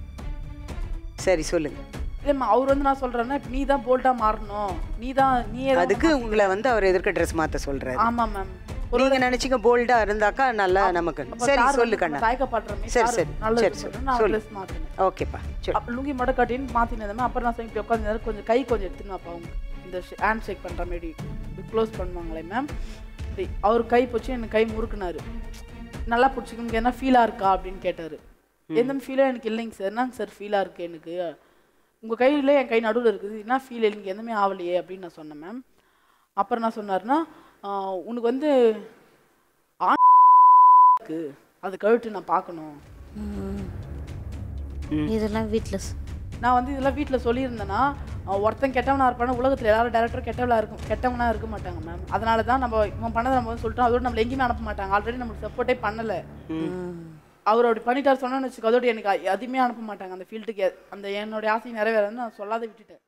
சரி சொல்லுங்க இல்லைம்மா அவர் வந்து நான் சொல்கிறேன்னா இப்போ நீ தான் போல்ட்டாக மாறணும் நீ தான் நீ அதுக்கு உங்களை வந்து அவர் எதிர்க்க ட்ரெஸ் மாத்த சொல்றாரு ஆமாம் மேம் நீங்க நினைச்சீங்க போல்டா இருந்தாக்கா நல்லா நமக்கு சரி சொல்லு கண்ணா தயக்கப்படுற மாதிரி சரி சாரு சரி நல்லது சரி சரி சொல்றேன், நான் சொல்லு ட்ரெஸ் மாற்றினேன் ஓகேப்பா சொல்லு அப்போ லுங்கி மட்டும் கட்டின்னு மாற்றினதுமே அப்புறம் நான் இப்படி உட்காந்து கொஞ்சம் கை கொஞ்சம் எடுத்துன்னு அப்போ அவங்க இந்த ஹேண்ட் ஷேக் பண்ணுற மாதிரி இப்படி க்ளோஸ் பண்ணுவாங்களே மேம் அவர் கை பிடிச்சி எனக்கு கை முறுக்குனாரு நல்லா பிடிச்சிக்கணும் என்ன ஃபீலாக இருக்கா அப்படின்னு கேட்டார் எந்த ஃபீலும் எனக்கு இல்லைங்க சார் என்னங்க சார் ஃபீலாக இருக்கு எனக்கு உங்கள் கையில் என் கை நடுவில் இருக்குது என்ன ஃபீல் எனக்கு எதுவுமே ஆகலையே அப்படின்னு நான் சொன்னேன் மேம் அப்புறம் என்ன சொன்னார்னா ஆஹ் உனக்கு வந்து ஆண் இருக்கு அது கழுட்டு நான் பார்க்கணும் இதெல்லாம் வீட்டில் நான் வந்து இதெல்லாம் வீட்டில் சொல்லியிருந்தேன்னா அஹ் ஒருத்தன் கெட்டவனா இருப்பான உலகத்தில் எல்லாரும் டேரக்டரும் கெட்டவளா இருக்கும் கெட்டவனா இருக்க மாட்டாங்க மேம் அதனால தான் நம்ம இவன் பண்ணதை நம்ம வந்து சொல்லிட்டோம் அதோட நம்மள எங்கேயுமே அனுப்ப மாட்டாங்க ஆல்ரெடி நம்மளுக்கு சப்போர்ட்டே பண்ணலை அவர் அப்படி பண்ணிட்டார் சொன்னோன்னு வச்சுக்கோ அதோட எனக்கு அ- எதுவுமே அனுப்ப மாட்டாங்க அந்த ஃபீல்டுக்கு அந்த என்னுடைய ஆசை நிறைவேறன்னு நான் சொல்லாத விட்டுட்டேன்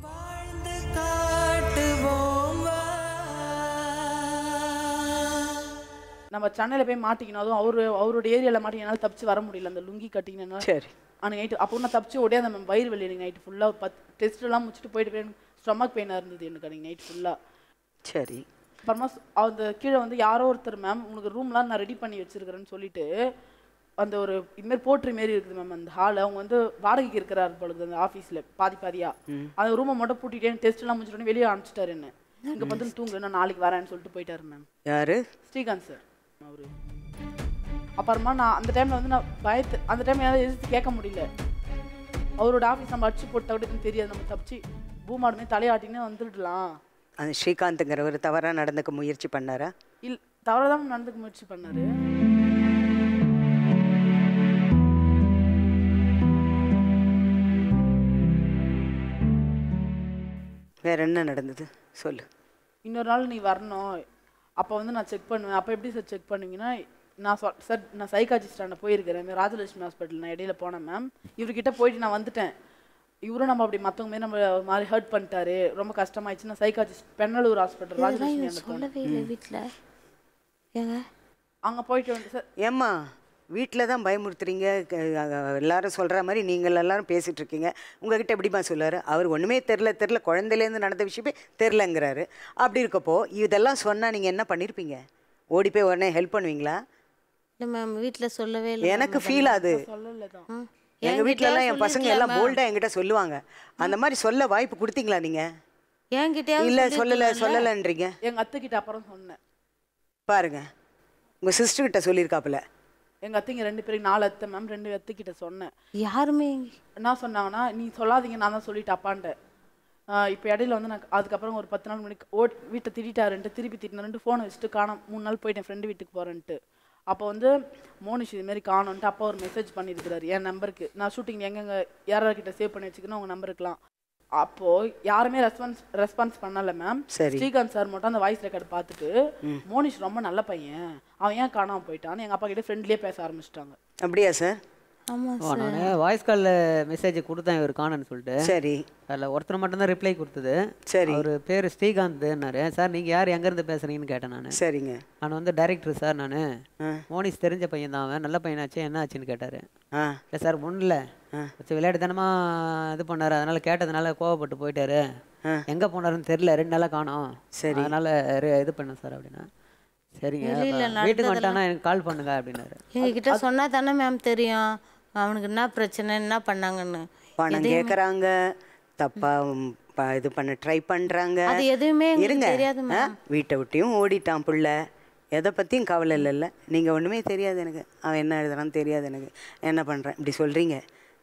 நம்ம சென்னையில் போய் மாட்டிக்கணும் அதுவும் அவரு அவருடைய ஏரியாவில் மாட்டி என்னால் தப்பிச்சு வர முடியல அந்த லுங்கி கட்டிங்கன்னா சரி அன்னைக்கு நைட்டு அப்போ நான் தப்பிச்சு ஓடியே அந்த வயிறு வலி எனக்கு நைட்டு ஃபுல்லாக ஒரு பத்து டெஸ்ட் எல்லாம் முடிச்சுட்டு போயிட்டு போய் ஸ்டொமக் பெயினாக இருந்தது எனக்கு அன்னைக்கு நைட் ஃபுல்லாக சரி அப்புறமா ஸ்- அந்த கீழே வந்து யாரோ ஒருத்தர் மேம் உங்களுக்கு ரூம்லாம் நான் ரெடி பண்ணி வச்சிருக்கிறேன்னு சொல்லிட்டு அந்த ஒரு இதுமாரி போட்ரி மாரி இருக்குது மேம் அந்த ஹால் அவங்க வந்து வாடகைக்கு இருக்கிறாரு பொழுது அந்த ஆஃபீஸில் பாதி பாதியா அந்த ரூமை மட்டும் பூட்டிட்டே டெஸ்ட் எல்லாம் முடிச்சிட்டு வெளியே அனுப்பிச்சிட்டாரு என்ன இங்கே வந்து தூங்கு நான் நாளைக்கு வரேன்னு சொல்லிட்டு போயிட்டாரு மேம் யாரு ஸ்ரீகாந்த் சார் அவரு அப்புறமா நான் அந்த டைம்ல வந்து நான் பயத்து அந்த டைம் என்னால் எதிர்த்து கேட்க முடியல அவரோட ஆஃபீஸ் நம்ம அடிச்சு போட்ட அப்படின்னு தெரியாது நம்ம தப்பிச்சு பூமாடுமே தலையாட்டின்னு வந்துடலாம் அந்த ஸ்ரீகாந்த்ங்கிறவர் தவறாக நடந்துக்க முயற்சி பண்ணாரா இல் தவறுதான் நடந்துக்க முயற்சி பண்ணாரு வேற என்ன நடந்தது சொல்லு இன்னொரு நாள் நீ வரணும் அப்போ வந்து நான் செக் பண்ணுவேன் அப்போ எப்படி சார் செக் பண்ணுவீங்கன்னா நான் சொ சார் நான் சைக்காலஜிஸ்டாண்ட போயிருக்கிறேன் ராஜலட்சுமி ஹாஸ்பிட்டல் நான் இடையில போனேன் மேம் இவர்கிட்ட போயிட்டு நான் வந்துட்டேன் இவரும் நம்ம அப்படி மற்றவங்க மாரி நம்ம ஒரு மாதிரி ஹர்ட் பண்ணிட்டாரு ரொம்ப கஷ்டமாயிடுச்சு நான் சைக்காலஜிஸ்ட் பெண்ணலூர் ஹாஸ்பிட்டல் ராஜலட்சுமி அந்த போனேன் சொல்லவே இல்லை வீட்டில் ஏங்க அங்கே போயிட்டு வந்து சார் ஏம்மா வீட்டில் தான் பயமுறுத்துறீங்க க- அஹ் எல்லாரும் சொல்கிற மாதிரி நீங்கள் எல்லாரும் பேசிகிட்டு இருக்கீங்க உங்ககிட்ட எப்படிம்மா சொல்லுவார் அவர் ஒன்றுமே தெரில தெரில குழந்தையிலேருந்து நடந்த விஷயமே தெரிலங்கிறாரு அப்படி இருக்கப்போ இதெல்லாம் சொன்னால் நீங்கள் என்ன பண்ணியிருப்பீங்க ஓடி போய் உடனே ஹெல்ப் பண்ணுவீங்களா இல்லை மேம் வீட்டில் சொல்லவே இல்லை எனக்கு ஃபீல் ஆகுது சொல்லலை தான் ம். எங்கள் என்கிட்ட வீட்டிலலாம் என் பசங்க எல்லாம் சொல்லிருக்கலாமா? போல்டாக என்கிட்ட சொல்லுவாங்க அந்த மாதிரி சொல்ல வாய்ப்பு கொடுத்தீங்களா நீங்கள் என்கிட்டயாவது இல்லை சொல்லலை சொல்லிருக்கலாம்ல? சொல்லலைன்றீங்க எங்கள் அத்தைக்கிட்ட அப்புறம் சொன்னேன் பாருங்க உங்கள் சிஸ்டர்கிட்ட சொல்லியிருக்காப்புல எங்கள் அத்தைங்க ரெண்டு பேரும் நாலு அத்தை மேம் ரெண்டு அத்தைக்கிட்ட சொன்னேன் யாருமே என்ன சொன்னாங்கன்னா நீ சொல்லாதீங்க நான் தான் சொல்லிட்டு அப்பான்ட்ட இப்போ இடையில வந்து நான் அதுக்கப்புறம் ஒரு பத்து நாள் முன்னாடி ஓட் வீட்டை திட்டாருன்ட்டு திருப்பி திட்டினாருன்ட்டு ஃபோனை வச்சுட்டு காணோம் மூணு நாள் போயிட்டேன் ஃப்ரெண்டு வீட்டுக்கு போகிறேன்ட்டு அப்போ வந்து மோனிஷ் இது மாதிரி காணோன்ட்டு அப்பா ஒரு மெசேஜ் பண்ணியிருக்கிறாரு என் நம்பருக்கு நான் ஷூட்டிங் எங்கெங்க யார்கிட்ட சேவ் பண்ணி வச்சுக்கணும் உங்கள் நம்பருக்குலாம் அப்போது யாருமே ரெஸ்பான்ஸ் ரெஸ்பான்ஸ் பண்ணல மேம் சரி. ஸ்ரீகாந்த் சார் மட்டும் அந்த வாய்ஸ் ரெக்கார்டு பார்த்துட்டு மோனிஷ் ரொம்ப நல்ல பையன் அவன் ஏன் காணாமல் போயிட்டான்னு எங்கள் அப்பா கிட்ட ஃப்ரெண்ட்லேயே பேச ஆரம்பிச்சிட்டாங்க அப்படியா சார் ஆமாம் ஓ நான் வாய்ஸ் காலில் மெசேஜ் கொடுத்தேன் இவர் காணன்னு சொல்லிட்டு சரி அதில் ஒருத்தர் மட்டும்தான் ரிப்ளை கொடுத்தது சரி அவர் பேர் ஸ்ரீகாந்த்னாரு சார் நீங்கள் யார் எங்கேருந்து பேசுகிறீங்கன்னு கேட்டேன் நான் சரிங்க நான் வந்து டைரக்டர் சார் நான் ஆ. மோனிஸ் தெரிஞ்ச பையன் தான் அவன் நல்ல பையனாச்சு என்ன ஆச்சுன்னு கேட்டார் ஆ இல்லை சார் ஒன்றும் இல்லை விளையாட்டுத்தனமாக இது பண்ணார் அதனால கேட்டதுனால கோவப்பட்டு போயிட்டாரு ஆ. எங்கே போனாருன்னு தெரியல ரெண்டு நாளாக காணோம் சரி. அதனால re- இது பண்ணேன் சார் அப்படின்னா சரிங்க வெளியில அப்ப வீட்டுக்கு வந்துட்டானா எனக்கு கால் பண்ணுங்க அப்படின்னாரு எங்ககிட்ட சொன்னா தானே மேம் தெரியும் அவனுக்கு என்ன பிரச்சனை என்ன பண்ணாங்கன்னு பணம் கேட்குறாங்க தப்பா ம், ப- இது பண்ண ட்ரை பண்ணுறாங்க அது எதுவுமே எங்களுக்கு இருங்க தெரியாது ஆ, மேம் வீட்டை விட்டியும் ஓடிட்டான் புள்ள எதை பற்றியும் கவலை இல்லைல்ல நீங்கள் ஒன்றுமே தெரியாது எனக்கு அவன் என்ன எழுதுறான்னு தெரியாது எனக்கு என்ன பண்ணுறேன் இப்படி சொல்கிறீங்க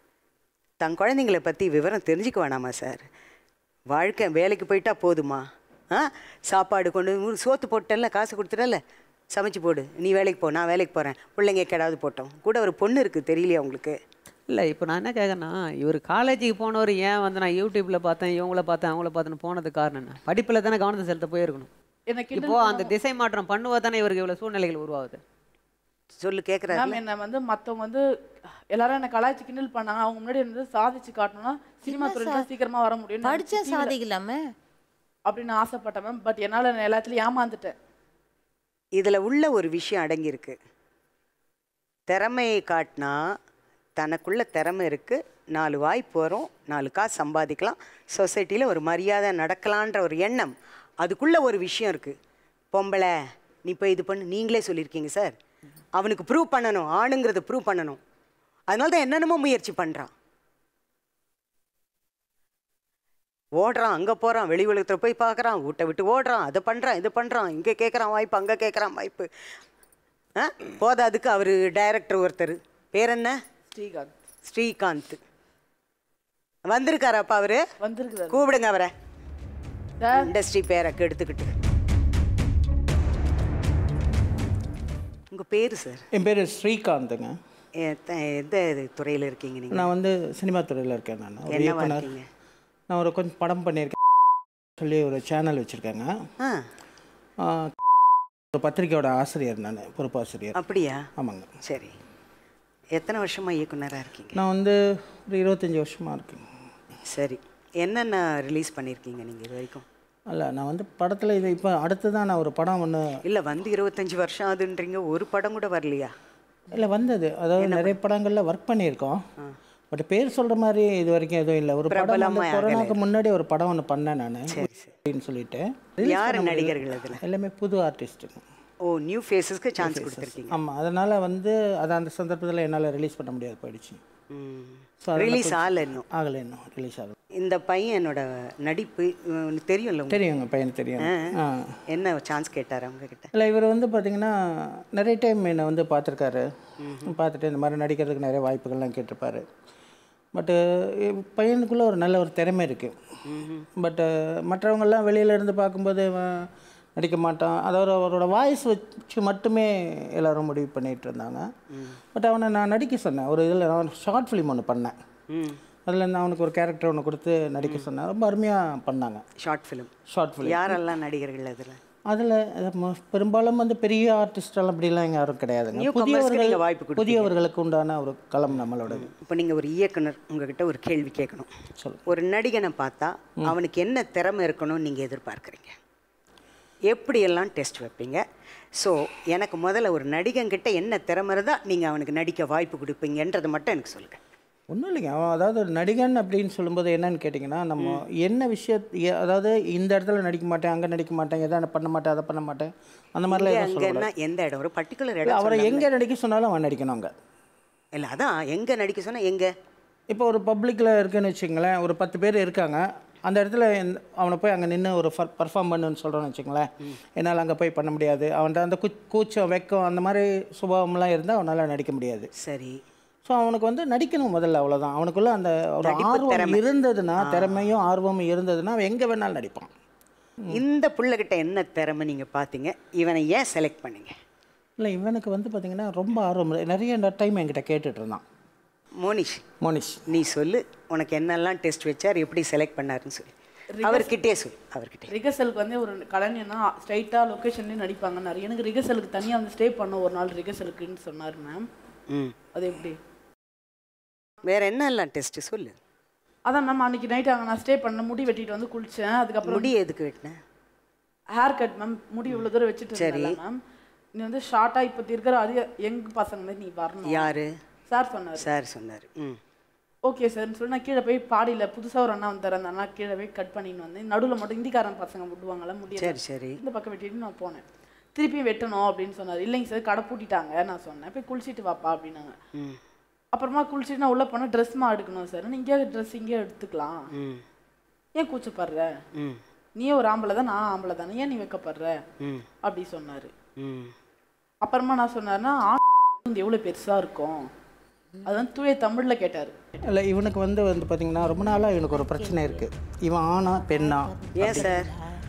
தன் குழந்தைங்கள பற்றி விவரம் தெரிஞ்சுக்க வேணாமா சார் வாழ்க்கை வேலைக்கு போயிட்டா போதுமா ஆ சாப்பாடு கொண்டு வந்து சோத்து போட்டல காசு கொடுத்துட்டல சமைச்சு போடு நீ வேலைக்கு போ நான் வேலைக்கு போகிறேன் பிள்ளைங்க கெடாவது போட்டோம் கூட ஒரு பொண்ணு இருக்குது தெரியலையா உங்களுக்கு இல்லை இப்போ நான் என்ன கேட்குறேன்னா இவர் காலேஜுக்கு போனவர் ஏன் வந்து நான் யூடியூப்பில் பார்த்தேன் இவங்கள பார்த்தேன் அவங்கள பார்த்தேன்னு போனதுக்கு காரணம் என்ன படிப்பில் தானே கவனத்தை செலுத்த போயிருக்கணும் என்ன கிண்டல் இப்போ அந்த திசை மாற்றம் பண்ணுவா தானே இவருக்கு இவ்வளோ சூழ்நிலைகள் உருவாகுது சொல்லு கேட்குறாரு மேம் என்ன வந்து மத்தவங்க வந்து எல்லாரும் என்ன கலாய்ச்சி கிண்டல் பண்ணாங்க அவங்க முன்னாடி வந்து சாதிச்சு காட்டணும்னா சினிமா துறையில சீக்கிரமா வர முடியும் படிச்சா சாதிக்கலாமே அப்படின்னு ஆசைப்பட்டேன் மேம் பட் என்னால நான் எல்லாத்துலயும் ஏமாந்துட்டேன் இதில் உள்ள ஒரு விஷயம் அடங்கியிருக்கு திறமையை காட்டினா தனக்குள்ள திறமை இருக்குது நாலு வாய்ப்பு வரும் நாலு காசு சம்பாதிக்கலாம் சொசைட்டியில் ஒரு மரியாதை நடக்கலான்ற ஒரு எண்ணம் அதுக்குள்ளே ஒரு விஷயம் இருக்குது பொம்பளை நீ போய் இது பண்ணு நீங்களே சொல்லியிருக்கீங்க சார் அவனுக்கு ப்ரூவ் பண்ணணும் ஆணுங்கிறத ப்ரூவ் பண்ணணும் அதனால தான் என்னென்னமோ முயற்சி பண்ணுறான் ஓடுறான் அங்கே போகிறான் வெளி உலகத்தில் போய் பார்க்குறான் வீட்டை விட்டு ஓடுறான் அதை பண்ணுறான் இது பண்ணுறான் இங்கே கேட்குறான் வாய்ப்பு அங்கே கேட்குறான் வாய்ப்பு ஆ போதாதுக்கு அவர் டைரக்டர் ஒருத்தர் பேர் என்ன ஸ்ரீகாந்த் ஸ்ரீகாந்த் வந்திருக்காராப்பா அவரு வந்திருக்குறாரு கூப்பிடுங்க அவரை சார் இண்டஸ்ட்ரி பேரை கெடுத்துக்கிட்டு உங்கள் பேர் சார் என் பேர் ஸ்ரீகாந்துங்க எத்த- எந்த துறையில் இருக்கீங்க நீங்கள் நான் வந்து சினிமா துறையில் இருக்கேன் நான் ஒரு என்னவா இயக்குனர் இருக்கீங்க நான் ஒரு கொஞ்சம் படம் பண்ணியிருக்கேன் சொல்லி ஒரு சேனல் வச்சுருக்கேங்க ஆ ஒரு பத்திரிக்கையோட ஆசிரியர் நான் பொறுப்பாசிரியர் அப்படியா ஆமாங்க சரி எத்தனை வருஷமாக இயக்குனராக இருக்கீங்க நான் வந்து ஒரு இருபத்தஞ்சி வருஷமாக இருக்கேன் சரி என்னென்ன ரிலீஸ் பண்ணியிருக்கீங்க நீங்கள் இது வரைக்கும் அல்ல நான் வந்து படத்தில் இது இப்போ அடுத்து தான் நான் ஒரு படம் ஒன்று இல்லை வந்து இருபத்தஞ்சி வருஷம் ஆகுதுன்றீங்க ஒரு படம் கூட வரலையா இல்லை வந்தது அதாவது நிறைய படங்களில் ஒர்க் பண்ணியிருக்கோம் பட் பேர் சொல்கிற மாதிரி இது வரைக்கும் எதுவும் இல்லை ஒரு படம் வந்து பிரபலமா கொரோனாக்கு முன்னாடி ஒரு படம் ஒன்று பண்ணேன் நான் சரி சரி அப்படின்னு சொல்லிட்டு யார் நடிகர்கள் அதில் எல்லாமே புது ஆர்டிஸ்ட்டுங்க ஓ நியூ ஃபேஸஸ்க்கு சான்ஸ் கொடுத்துருக்கீங்க ஆமாம் அதனால் வந்து அது அந்த சந்தர்ப்பத்தில் என்னால் ரிலீஸ் பண்ண முடியாது போயிடுச்சு So, அதனால ரிலீஸ் ஆகல இன்னும் ஆகலை இன்னும் ரிலீஸ் ஆகலை இந்த பையனோட நடிப்பு உனக்கு தெரியும்ல உங்களுக்கு? தெரியுங்க பையனுக்கு தெரியும் ஆ என்ன சான்ஸ் கேட்டார் அவங்க கிட்ட இல்லை இவர் வந்து பார்த்தீங்கன்னா நிறைய டைம் என்னை வந்து பார்த்துருக்காரு பார்த்துட்டு இந்த மாதிரி நடிக்கிறதுக்கு நிறைய வாய்ப்புகள்லாம் கேட்டிருப்பாரு பட்டு பையனுக்குள்ளே ஒரு நல்ல ஒரு திறமை இருக்குது பட்டு மற்றவங்கெல்லாம் வெளியில இருந்து பார்க்கும்போது இவன் நடிக்க மாட்டான் அதாவது அவரோட வாய்ஸ் வச்சு மட்டுமே எல்லாரும் முடிவு பண்ணிகிட்டு இருந்தாங்க பட் அவனை நான் நடிக்க சொன்னேன் ஒரு இதில் நான் ஷார்ட் ஃபிலிம் ஒன்று பண்ணேன் அதில் நான் அவனுக்கு ஒரு கேரக்டர் ஒன்று கொடுத்து நடிக்க சொன்னேன் ரொம்ப அருமையாக பண்ணாங்க ஷார்ட் ஃபிலிம் ஷார்ட் ஃபிலிம் யாரெல்லாம் நடிகர்கள் அதில் அதில் பெரும்பாலும் வந்து பெரிய ஆர்டிஸ்டெல்லாம் அப்படிலாம் இங்கே யாரும் கிடையாதுங்க Newcomers-க்கு நீங்க புதியவர்கள் வாய்ப்பு கொடுப்பீங்க. புதியவர்களுக்கு உண்டான ஒரு களம் நம்மளோடது இப்போ நீங்கள் ஒரு இயக்குனர் உங்ககிட்ட ஒரு கேள்வி கேட்கணும் சொல்லு. ஒரு நடிகனை பார்த்தா அவனுக்கு என்ன திறமை இருக்கணும்னு நீங்கள் எதிர்பார்க்குறீங்க எப்படியெல்லாம் டெஸ்ட் வைப்பீங்க ஸோ எனக்கு முதல்ல ஒரு நடிகன்கிட்ட என்ன திறமை இருந்தால் நீங்கள் அவனுக்கு நடிக்க வாய்ப்பு கொடுப்பீங்கன்றதை மட்டும் எனக்கு சொல்லுங்கள் ஒன்றும் இல்லைங்க அவன் அதாவது ஒரு நடிகன் அப்படின்னு சொல்லும்போது என்னன்னு கேட்டிங்கன்னா நம்ம என்ன விஷயத் எ- அதாவது இந்த இடத்துல நடிக்க மாட்டேன் அங்கே நடிக்க மாட்டேன் எதை பண்ண மாட்டேன் அதை பண்ண மாட்டேன் அந்த மாதிரிலாம் எதுவும் சொல்லக்கூடாது அங்கன்னா எந்த இடம் ஒரு பர்டிகுலர் இல்ல, இடம் அவரை எங்கே நடிக்க சொன்னாலும் அவன் நடிக்கணும் அங்கே இல்லை அதான் எங்கே நடிக்க சொன்னால் எங்கே இப்போ ஒரு பப்ளிக்கில் இருக்குன்னு வச்சுங்களேன் ஒரு பத்து பேர் இருக்காங்க அந்த இடத்துல எந்த- அவனை போய் அங்கே நின்று ஒரு பர்ஃபார்ம் பண்ணுன்னு சொல்கிறோன்னு வச்சுங்களேன் என்னால் அங்கே போய் பண்ண முடியாது அவன்கிட்ட அந்த குச் கூச்சம் வெக்கம் அந்த மாதிரி சுபாவம்லாம் இருந்தால் அவனால் நடிக்க முடியாது சரி ஸோ அவனுக்கு வந்து நடிக்கணும் முதல்ல அவ்வளோதான் அவனுக்குள்ள அந்த ஒரு நடிப்பு ஆர்வம் திறமை. இருந்ததுன்னா திறமையும் ஆர்வமும் இருந்ததுன்னா அவன் எங்கே வேணாலும் நடிப்பான் இந்த புள்ளகிட்ட என்ன திறமை நீங்கள் பார்த்தீங்க இவனை ஏன் செலக்ட் பண்ணீங்க இல்லை இவனுக்கு வந்து பார்த்தீங்கன்னா ரொம்ப ஆர்வம் இரு- நிறைய டைம் என்கிட்ட கேட்டுட்டு இருந்தான் மோனிஷ் மோனிஷ் நீ சொல்லு உனக்கு என்னெல்லாம் டெஸ்ட் வச்சார் எப்படி செலக்ட் பண்ணாருன்னு சொல்லி அவர்கிட்டே சொல்லு அவர்கிட்டே ரிகர்சலுக்கு வந்து ஒரு கலைஞர்னா ஸ்ட்ரைட்டாக லொக்கேஷன்லேயே நடிப்பாங்கன்னாரு எனக்கு ரிகர்சலுக்கு தனியாக வந்து ஸ்டே பண்ண ஒரு நாள் ரிகர்சலுக்குன்னு சொன்னார் மேம் ம் அது எப்படி வேற என்னெல்லாம் டெஸ்ட் சொல்லு அதான் மேம் அன்னைக்கு நைட் அங்கே நான் ஸ்டே பண்ண முடி வெட்டிட்டு வந்து குளிச்சேன் அதுக்கப்புறம் முடி எதுக்கு வெட்டின ஹேர் கட் மேம் முடி இவ்வளோ தூரம் வச்சுட்டு இருந்தேன்ல மேம் நீ வந்து ஷார்ட்டாக இப்போ இருக்கிற அதிக யங் பசங்க மாதிரி நீ வரணும் யாரு சார் சொன்னார் சார் சொன்னார் ம் ஓகே சார்னு சொல்லி நான் கீழே போய் பாடியில் புதுசாக ஒரு அண்ணா வந்தார் அந்த அண்ணா கீழே போய் கட் பண்ணின்னு வந்தேன் நடுவில் மட்டும் இந்திக்காரன் பசங்க விடுவாங்கல்ல முடியாது சரி சரி இந்த பக்கம் வெட்டிட்டு நான் போனேன் திருப்பி வெட்டணும் அப்படின்னு சொன்னார் இல்லைங்க சார் கடை பூட்டிட்டாங்க நான் சொன்னேன் போய் குளிச்சிட்டு வாப்பா அப்படின்னாங்க ம் அப்புறமா குளிச்சுட்டு நான் உள்ளே போனால் ட்ரெஸ்மா எடுக்கணும் சார் நீங்கள் ட்ரெஸ் இங்கே எடுத்துக்கலாம் ம் ஏன் கூச்சப்படுற ம் நீயே ஒரு ஆம்பளை தான் நான் ஆம்பளை தானே ஏன் நீ வைக்கப்படுற ம் அப்படி சொன்னார் ம் அப்புறமா நான் சொன்னார்னா ஆண் வந்து எவ்வளோ பெருசாக இருக்கும் அது வந்து தூய தமிழில் கேட்டார் இல்லை இவனுக்கு வந்து வந்து பார்த்தீங்கன்னா ரொம்ப நாளாக இவனுக்கு ஒரு பிரச்சனை இருக்குது இவன் ஆணா பெண்ணா ஏன் சார்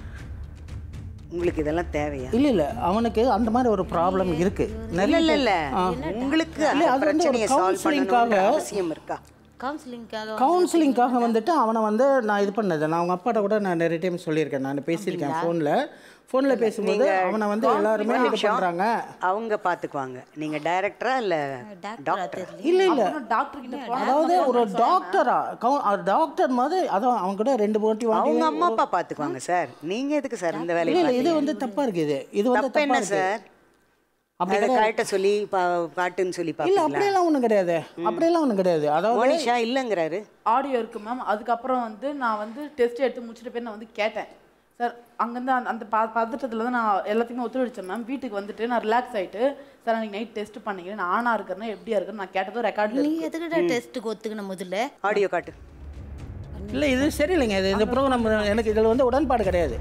உங்களுக்கு இதெல்லாம் தேவையா இல்லை இல்லை அவனுக்கு அந்த மாதிரி ஒரு ப்ராப்ளம் இருக்குது இல்ல நிறைய இல்ல இல்ல உங்களுக்கு அந்த இல்ல, அது வந்து ஒரு பிரச்சனையை சால்வ் பண்ணணும்ன்ற counseling-க்காக- அவசியம் இருக்கா கவுன்சிலிங்காக கவுன்சிலிங்காக வந்துட்டு அவனை வந்து நான் இது பண்ணது நான் அவங்க அப்பாட்ட கூட நான் நிறைய டைம் சொல்லியிருக்கேன் நான் பேசியிருக்கேன் ஃபோனில் ஃபோனில் பேசும்போது அவனை வந்து எல்லாருமே இது பண்ணுறாங்க அவங்க பாத்துக்குவாங்க நீங்க டைரக்டரா இல்ல டாக்டர் இல்லை இல்லை டாக்டர் கிட்ட போனா அதாவது ஒரு டாக்டரா டாக்டர் மாதிரி அதான் அவங்க கூட ரெண்டு போட்டி வாட்டி அவங்க அம்மா அப்பா பாத்துக்குவாங்க சார் நீங்க எதுக்கு சார் இந்த இல்லை வேலையை இல்லை இது வந்து தப்பாக இருக்குது இது இது வந்து தப்பு என்ன சார் அப்படி அதை கரெக்டா சொல்லி பா- காட்டுன்னு சொல்லி இல்லை பாப்பீங்களா அப்படியெல்லாம் ஒன்றும் கிடையாது அப்படியெல்லாம் ஒன்றும் கிடையாது அதாவது மோனிஷா இல்லங்கிறாரு ஆடியோ இருக்கு மேம் அதுக்கப்புறம் வந்து நான் வந்து டெஸ்ட் எடுத்து முடிச்சிட்டு போய் நான் வந்து கேட்டேன் சார் அங்கேருந்து அந்த அந்த பா பதட்டத்தில் தான் நான் எல்லாத்தையுமே ஒத்துழைச்சேன் மேம் வீட்டுக்கு வந்துட்டு நான் ரிலாக்ஸ் ஆயிட்டு சார் அன்னைக்கு நைட் டெஸ்ட் பண்ணீங்க நான் ஆனா இருக்கிறேன்னா எப்படியா இருக்குன்னு நான் கேட்டதும் ரெக்கார்டில் நீ எதுக்கிட்ட டெஸ்ட்டுக்கு ஒத்துக்கணும் முதல்ல ஆடியோ காட்டு இல்லை இது சரியில்லைங்க இது இந்த ப்ரோக்ராம் எனக்கு இதில் வந்து உடன்பாடு கிடையாது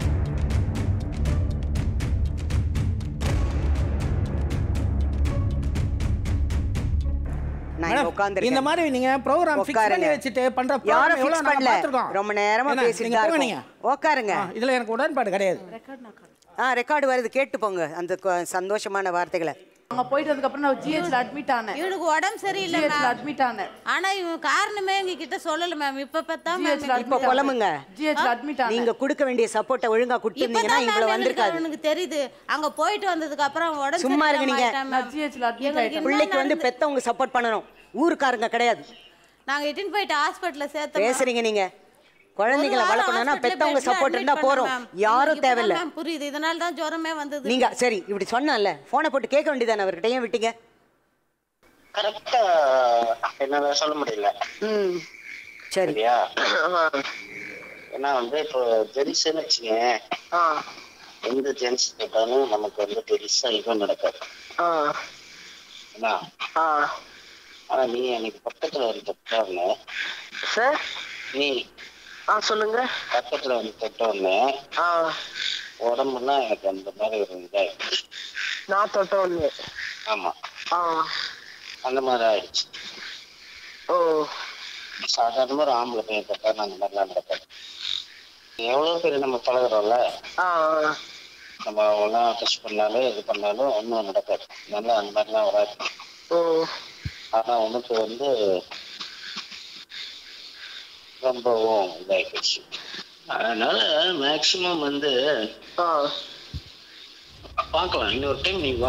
நான் இங்க இந்த உட்கார்ந்திருக்கேன். மாதிரி நீங்க ப்ரோக்ராம் ஃபிக்ஸ் பண்ணி உட்காருங்க. வச்சுட்டு பண்ற யாரும் program எவ்வளவு fix நாங்க பண்ணல. பார்த்திருக்கோம். ரொம்ப நேரமா என்ன, பேசிட்டு நீங்க தான் போங்க இருக்கோம். நீங்க. உட்காருங்க ஆ, இதுல எனக்கு உடன்பாடு கிடையாது ரெக்கார்ட் நான் காட்டுறேன் ஆ ரெக்கார்டு வருது கேட்டு போங்க அந்த கொ- சந்தோஷமான வார்த்தைகளை அங்க போயிட்டு அதுக்கப்புறம் நான் ஜிஹெச்ல அட்மிட் ஆனேன் இவனுக்கு உடம்பு சரியில்லை ஜிஹெச்ல மேம் அட்மிட் ஆனேன் ஆனா இவன் காரணமே எங்க கிட்ட சொல்லல மேம் இப்ப பார்த்தா மேம் ஜிஹெச்ல இப்ப புலம்புங்க. ஜிஹெச்ல அட்மிட் ஆனேன் நீங்க கொடுக்க வேண்டிய சப்போர்ட்டை ஒழுங்கா கொடுத்திருந்தீங்கன்னா இப்பதான் இவ்வளவு மேம் எனக்கு வந்திருக்காது அவனுக்கு தெரியுது அங்க போயிட்டு வந்ததுக்கு அப்புறம் அவன் உடம்பு சும்மா சரியில்லாம இருங்க நீங்க. ஆயிட்டான் நான் மேம். ஜிஹெச்ல அட்மிட் எங்களுக்கு ஆயிட்டேன் என்ன பிள்ளைக்கு வந்து நடந்து- பெத்தவங்க சப்போர்ட் பண்ணணும் ஊருக்காரங்க கிடையாது நாங்க இட்டுன்னு போயிட்டு ஹாஸ்பிட்டல்ல சேர்த்தோம் பேசுறீங்க நீங்க குழந்தைங்களை ஒரு வாரம் வளர்க்கணும்னா hospital பெத்தவங்க bedல சப்போர்ட் admit இருந்தா பண்ணேன் போறோம் ma'am. யாரும் எனக்கு இப்பதான் தேவையில்ல ma'am புரியுது இதனால தான் ஜுரமே வந்தது நீங்க சரி இப்படி சொன்னல போனை போட்டு கேட்க வேண்டியதானே அவர்கிட்ட ஏன் விட்டீங்க கரெக்டா என்னால சொல்ல முடியல ம் சரி சரியா ஏன்னா வந்து இப்போ ஜென்ஸ்ன்னு வச்சுங்க எந்த ஜென்ஸ் கேட்டாலும் நமக்கு வந்து பெருசா இதுவும் நடக்காது என்ன ஆனா நீ எனக்கு பக்கத்துல வந்து தொட்டோன்னு சார் நீ ஆ சொல்லுங்க பக்கத்துல வந்து தொட்டோன்னு ஆ உடம்புலாம் எனக்கு அந்த மாதிரி ஒரு இதாயிடுச்சு நான் தொட்ட ஒன்று ஆமா ஆ அந்த மாதிரி ஆயிடுச்சு ஓ சாதாரணமா ஒரு ஆம்பளை பையன் தொட்டா அந்த மாதிரிலாம் நடக்காது எவ்வளவு பேர் நம்ம பழகுறோம்ல ஆ நம்ம ஒன்றா டச் பண்ணாலும் இது பண்ணாலும் ஒன்றும் நடக்காது நல்லா அந்த மாதிரிலாம் வராது ஓ ஆனா உனக்கு வந்து ரொம்பவும் இதாகிடுச்சு அதனால மேக்சிமம் வந்து ஆ பார்க்கலாம் இன்னொரு டைம் நீ வா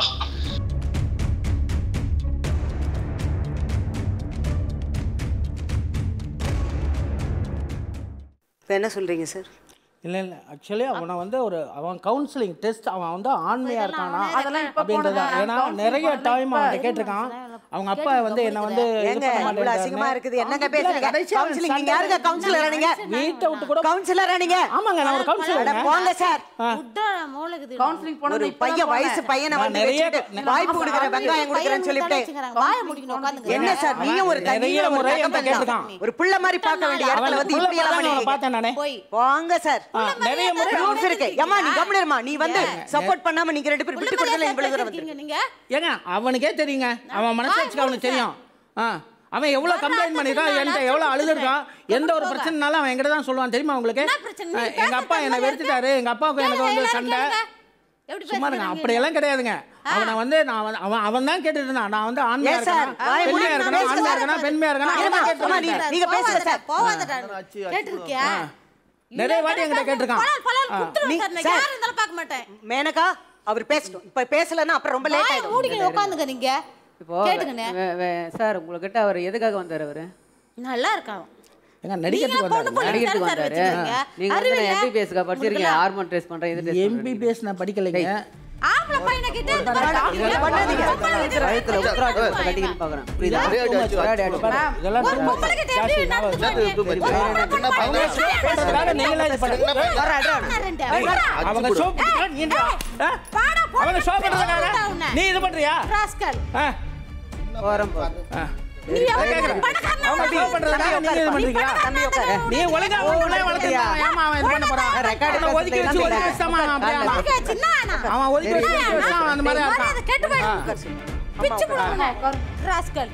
இப்போ என்ன சொல்றீங்க சார் இல்லை இல்லை ஆக்சுவலி அவனை வந்து ஒரு அவன் கவுன்சிலிங் டெஸ்ட் அவன் வந்து ஆண்மையா இருக்கானா அதெல்லாம் இப்ப அப்படின்றத போனது. ஏன்னா counseling நிறைய பண்ணல டைம் இப்ப. அவன்கிட்ட கேட்டிருக்கான் அவங்க அப்பா வந்து என்ன வந்து இது ஏங்க பண்ண இவ்வளவு அசிங்கமா மாட்டேங்கிறாருன்னு. இருக்குது என்னங்க இல்ல, பேசுறீங்க கடைசியா அவன் கவுன்சிலிங் நீங்க சண்டை- யாருங்க கவுன்சிலர் நீங்க வீட்டை விட்டு கூட கவுன்சிலர் நீங்க ஆமாங்க நான் ஒரு அட கவுன்சிலர் போங்க சார் உட்டா மூளைக்குது கவுன்சிலிங் போனது ஒரு இப்பதான் பையன் போனேன். வயசு பையனை நான் வந்து நிறைய- வச்சுட்டு நான் வாய்ப்பு கொடுக்குறேன் வெங்காயம் கொடுக்குறேன்னு சொல்லிவிட்டு வாய முடிக்கணும் உட்காந்துங்க என்ன சார் நீங்க ஒரு நிறைய தனியா ஒரு முறை தகவல் என்கிட்ட தான். கேட்டிருக்கான். ஒரு புள்ள மாதிரி பார்க்க வேண்டிய இடத்துல அவன் வந்து புள்ள இப்படி எல்லாம் மாதிரி அவனை பண்ணிருக்கீங்க. பார்த்தேன் நானே போய் போங்க சார் ஆ, நிறைய முறை ரூல்ஸ் இருக்கு ஏமா நீ கம்முனு நீ வந்து சப்போர்ட் பண்ணாம நீங்க ரெண்டு பேரும் விட்டு கொடுக்கல இவ்வளவு தூரம் வந்து நீங்க ஏங்க அவனுக்கே தெரியுங்க அவன் மனசாட்சிக்கு அவனுக்கு தெரியும் ஆ அவன் எவ்வளவு கம்ப்ளைண்ட் பண்ணிருக்கான் என்கிட்ட எவ்வளவு அழுதுருக்கான் எந்த ஒரு பிரச்சனைனாலும் அவன் என்கிட்ட தான் சொல்லுவான் தெரியுமா உங்களுக்கு என்ன பிரச்சனை? ஆ, நீங்க எங்க அப்பா பேசுறது என்னை நல்லா வெறுத்துட்டாரு எங்க அப்பாவுக்கு எனக்கு வந்து சண்டை எப்படி சும்மா இருங்க பேசுறீங்க? அப்படியெல்லாம் கிடையாதுங்க அவனை வந்து நான் வந்து- அவன் அவன் தான் கேட்டுட்டு இருந்தான் நான் வந்து ஆண்மையா ஏன் சார்? இருக்கணும் வாயை பெண்மையா மூடி இருக்கணும் பேசுங்க ஆண்மையா சார். இருக்கணும் பெண்மையா இருக்கணும் இருமா, அவன் இருமா, நீ- கேட்டுட்டு நீங்க பேசுங்க சார். போவாதடா. கேட்டிருக்கியா? நிறைய வாட்டி என்கிட்ட கேட்டிருக்கான். பலால், பலால் குத்துருவேன் நீ- சார். நான் சார். யார் இருந்தாலும் பார்க்க மாட்டேன். மேனகா அவர் பேசட்டும் இப்ப பேசலன்னா அப்புறம் ரொம்ப லேட் வாயை ஆயிடும் மூடிக்கிட்டு உட்காந்துங்க நீங்க இப்போ கேட்டுங்கண்ணே. வே- வே- சார் உங்ககிட்ட அவர் எதுக்காக வந்தார் அவரு நல்லா இருக்கான் ஏங்க நடிக்கிறதுக்கு நீங்க பொண்ணு வந்தாருங்க பொண்ணு நடிக்கிறதுக்கு சார் வந்தாரு வச்சிருக்கீங்க. நீங்க வந்து அறிவில்ல? எம்பிபிஎஸ்க்கு படிச்சிருக்கீங்க உங்களுக்குலாம் ஹார்மோன் டெஸ்ட் பண்றேன் இது டெஸ்ட் எம்பிபிஎஸ் நான் படிக்கலைங்க ஆம்பளை பையனை கிட்ட இந்த மாதிரி இதெல்லாம் பண்ணாதீங்க. பண்ணாதீங்க. வயித்துல உத்தராட்சி போட்டு கட்டிக்கிட்டு பார்க்கறேன். புரியுதா? ஒரே அடி அடிச்சு ஒரே அடி அடி. பாரு, இதெல்லாம் ஒரு ரொம்ப பொம்பளை கிட்ட எப்படி ஜாஸ்தி. நான் நடந்துக்குவாங்க? ஒரு பொம்பளை பொண்ணு பேசுறதுக்காக நீங்களே இது பண்ணுங்க. பண்ணா ரெண்டு. போடா. அவங்க ஷோ பண்றாங்க, நீ என்ன? ஆ? பாடா, போடா. அவங்க ஷோ பண்றதுக்காக உன்னை. நீ இது பண்றியா ராஸ்கல். ஆ, போறேன் போ. ஆ. நீ எவ்வளவு கேக்குறேன். பணக்காரனா அவங்க ஷோ பண்றதுக்காக நீங்க இது பண்றீங்களா நீ ஒழுங்கா ஒழுங்கா வளர்த்தியா ஏமா அவன் இது பண்ண போறான் ரெக்கார்டு அவனை ஒதுக்கி வச்சு ஒதுக்கி வச்சுட்டாமா அவன் அப்படியே ஆமா. இருக்க, சின்ன ஆனா. அவன் ஒதுக்கி வச்சு ஒதுக்கி வச்சுட்டான் அந்த மாதிரி மரியாதை இருக்கான் கெட்டு போயிடும். பிச்சு புடுங்கண்ணே. ராஸ்கல்.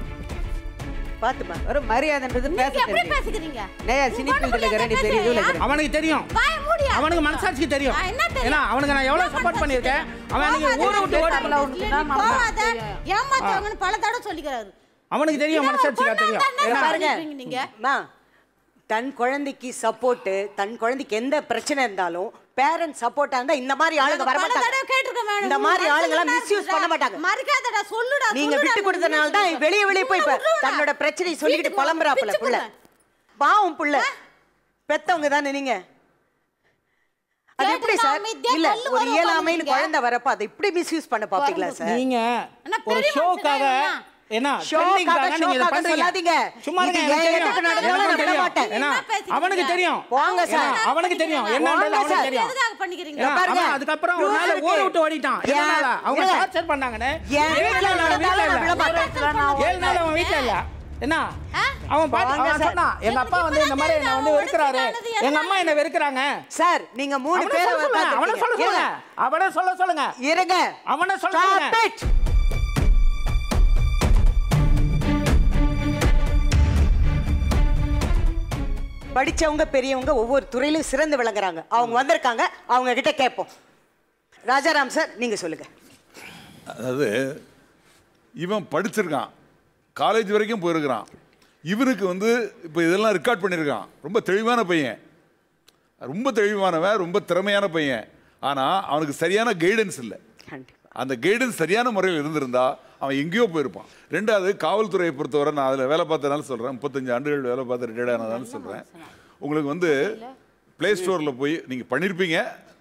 பாத்துமா ஒரு மரியாதைன்றது நீங்க பேச எப்படி தெரியும் பேசிக்கிறீங்க? நேயா சினி ஃபீல்டில் இருக்கிற நீ பெரிய இதுல இருக்கிற அவனுக்கு தெரியும் வாயை மூடியா? அவனுக்கு மனசாட்சிக்கு தெரியும் ஆ, என்ன தெரியும்? ஏன்னா அவனுக்கு நான் எவ்வளவு சப்போர்ட் பண்ணியிருக்கேன் அவன் நீங்க ஊரை விட்டு ஓடி கேட்டாங்களா உனக்கு? இல்ல, நீ நான் போகாத. ஏமாத்துவாங்கன்னு பல தடவை சொல்லிக்கிறாரு அவனுக்கு தெரியும் மனசாட்சிக்கா தெரியும் இங்க பாருங்க பண்ணிருப்பீங்க நீங்க. அம்மா, தன் குழந்தைக்கு சப்போர்ட் தன் குழந்தைக்கு எந்த பிரச்சனை இருந்தாலும் பேரண்ட் சப்போர்ட்டா இருந்தா இந்த மாதிரி ஆளுங்க வர பல தடவை மாட்டாங்க கேட்டிருக்கேன் மேடம். இந்த மாதிரி உன் ஆளுங்க எல்லாம் மனசுல மிஸ்யூஸ் பண்ண மாட்டாங்க மறைக்காதடா, சொல்லுடா, நீங்க சொல்லுடா, விட்டு கொடுத்தனால தான் சொல்லுடா. வெளியே வெளியே போய் இப்ப விட்டுருடா. தன்னோட பிரச்சனையை சொல்லிக்கிட்டு வீட்டுக்கு வா, புலம்புறாப்புல பிச்சு புள்ள போடுவேன். பாவம் புள்ள பெத்தவங்க தானே நீங்க அது எப்படி கேட்டுட்டு சார் அமைதியா இல்ல கல்லு ஒரு வரும் இயலாமைன்னு உட்காந்துருக்கீங்க. குழந்தை வரப்ப அதை இப்படி மிஸ்யூஸ் பண்ண பாப்பீங்களா சார் நீங்க ஆனா ஒரு பெரிய ஷோக்காக மனுஷனா என்ன ஷோக்காக, ட்ரெண்டிங்காக நீங்க இதை ஷோக்காக பண்றீங்க சொல்லாதீங்க. சும்மா இது இருங்க, என் எனக்கு இடத்துக்கு தெரியும். நடந்தாலும் எனக்கும் நான் விட தெரியும். மாட்டேன். ஏன்னா, என்ன பேசிக்கிறீங்க? அவனுக்கு தெரியும் போங்க சார். ஏன்னா, அவனுக்கு தெரியும் என்னன்றது போங்க அவனுக்கு சார். தெரியும் எதுக்காக பண்ணிக்கிறீங்க? ஏன்னா, பாருங்க. அவன் அதுக்கப்புறம் ஒரு rules நாள் இருக்கு. ஊரை விட்டு ஓடிட்டான் ஏன்? எதனால அவங்க இல்ல. டார்ச்சர் பண்ணாங்கன்னு என் ஏழு வீட்டுல நாள் அவன் வீட்டுல நடந்தாலும் நான் விட இல்ல மாட்டேன். ஏழு நாள் அவன் வீட்டுல இல்ல என்ன அவன் பாத்து வாங்க அவன் சார். சொன்னான் எங்க அப்பா வந்து இந்த மாதிரி என்ன வந்து வெறுக்கிறாரு எங்க அம்மா என்ன வெறுக்கிறாங்க சார் நீங்க மூணு அவனை பேரை சொல்ல சொல்லுங்க அவனை சொல்ல சொல்லுங்க அவனை சொல்ல சொல்லுங்க இருங்க அவனை சொல்ல Stop சொல்லுங்க it. படிச்சவங்க பெரியவங்க ஒவ்வொரு துறையிலும் சிறந்து விளங்குறாங்க அவங்க வந்திருக்காங்க அவங்க கிட்ட கேட்போம் ராஜாராம் சார் நீங்க சொல்லுங்க அதாவது இவன் படிச்சிருக்கான் காலேஜ் வரைக்கும் போயிருக்கிறான் இவனுக்கு வந்து இப்போ இதெல்லாம் ரெக்கார்ட் பண்ணியிருக்கான் ரொம்ப தெளிவான பையன் ரொம்ப தெளிவானவன் ரொம்ப திறமையான பையன் ஆனால் அவனுக்கு சரியான கைடன்ஸ் இல்லை அந்த கைடன்ஸ் சரியான முறையில் இருந்திருந்தா அவன் எங்கேயோ போயிருப்பான் ரெண்டாவது காவல்துறையை பொறுத்தவரை நான் அதில் வேலை பார்த்தனால சொல்கிறேன் முப்பத்தஞ்சு ஆண்டுகள் வேலை பார்த்து ரிட்டையர்ட் ஆனதால சொல்கிறேன் உங்களுக்கு வந்து ப்ளே ஸ்டோரில் போய் நீங்கள் பண்ணியிருப்பீங்க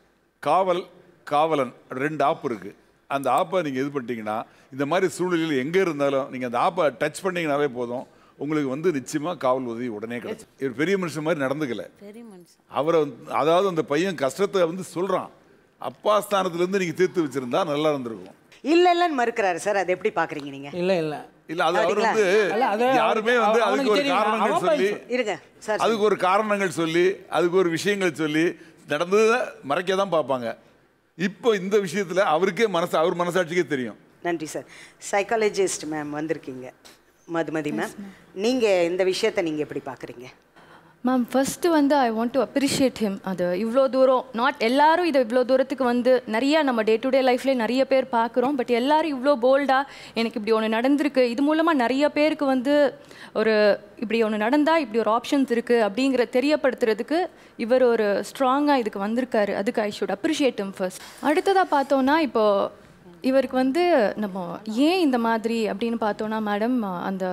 காவல் காவலன் ரெண்டு ஆப் இருக்குது அந்த ஆப்பை நீங்கள் இது பண்ணிட்டீங்கன்னா இந்த மாதிரி சூழ்நிலையில் எங்கே இருந்தாலும் நீங்கள் அந்த ஆப்பை டச் பண்ணீங்கனாலே போதும் உங்களுக்கு வந்து நிச்சயமாக காவல் உதவி உடனே கிடைக்கும் இவர் பெரிய மனுஷன் மாதிரி நடந்துக்கல பெரிய மனுஷன் அவரை வந்து- அதாவது அந்த பையன் கஷ்டத்தை வந்து சொல்கிறான் அப்பா ஸ்தானத்துலேருந்து நீங்கள் தீர்த்து வச்சிருந்தா நல்லா இருந்திருக்கும் இல்ல இல்லன்னு மறுக்கிறாரு சார் அதை எப்படி பாக்குறீங்க நீங்க இல்லை இல்லை இல்ல அது அவர் அப்படிங்களா? வந்து இல்ல, அது யாருமே வந்து அவனுக்கு அதுக்கு ஒரு தெரியும். காரணங்கள் அவன் சொல்லி இருங்க சார் அதுக்கு ஒரு காரணங்கள் சொல்லி அதுக்கு ஒரு விஷயங்கள் சொல்லி நடந்ததை மறைக்க தான் பார்ப்பாங்க இப்போ இந்த விஷயத்துல அவருக்கே மனசு அவர் மனசாட்சிக்கே தெரியும் நன்றி சார் சைக்காலஜிஸ்ட் மேம் வந்திருக்கீங்க மதுமதி மேம் நீங்க இந்த விஷயத்தை நீங்க எப்படி பாக்குறீங்க மேம் ஃபஸ்ட்டு வந்து I want to appreciate him அது இவ்வளோ தூரம் நாட் எல்லாரும் இதை இவ்வளோ தூரத்துக்கு வந்து நிறைய நம்ம டே டு டே லைஃப்லேயே நிறைய பேர் பார்க்குறோம் பட் எல்லாரும் இவ்வளோ போல்டாக எனக்கு இப்படி ஒன்று நடந்திருக்கு இது மூலமாக நிறைய பேருக்கு வந்து ஒரு இப்படி ஒன்று நடந்தால் இப்படி ஒரு ஆப்ஷன்ஸ் இருக்குது அப்படிங்கிற தெரியப்படுத்துறதுக்கு இவர் ஒரு ஸ்ட்ராங்காக இதுக்கு வந்திருக்காரு அதுக்கு I should appreciate him first அடுத்ததாக பார்த்தோன்னா இப்போது இவருக்கு வந்து நம்ம ஏன் இந்த மாதிரி அப்படின்னு பார்த்தோன்னா மேடம் அந்த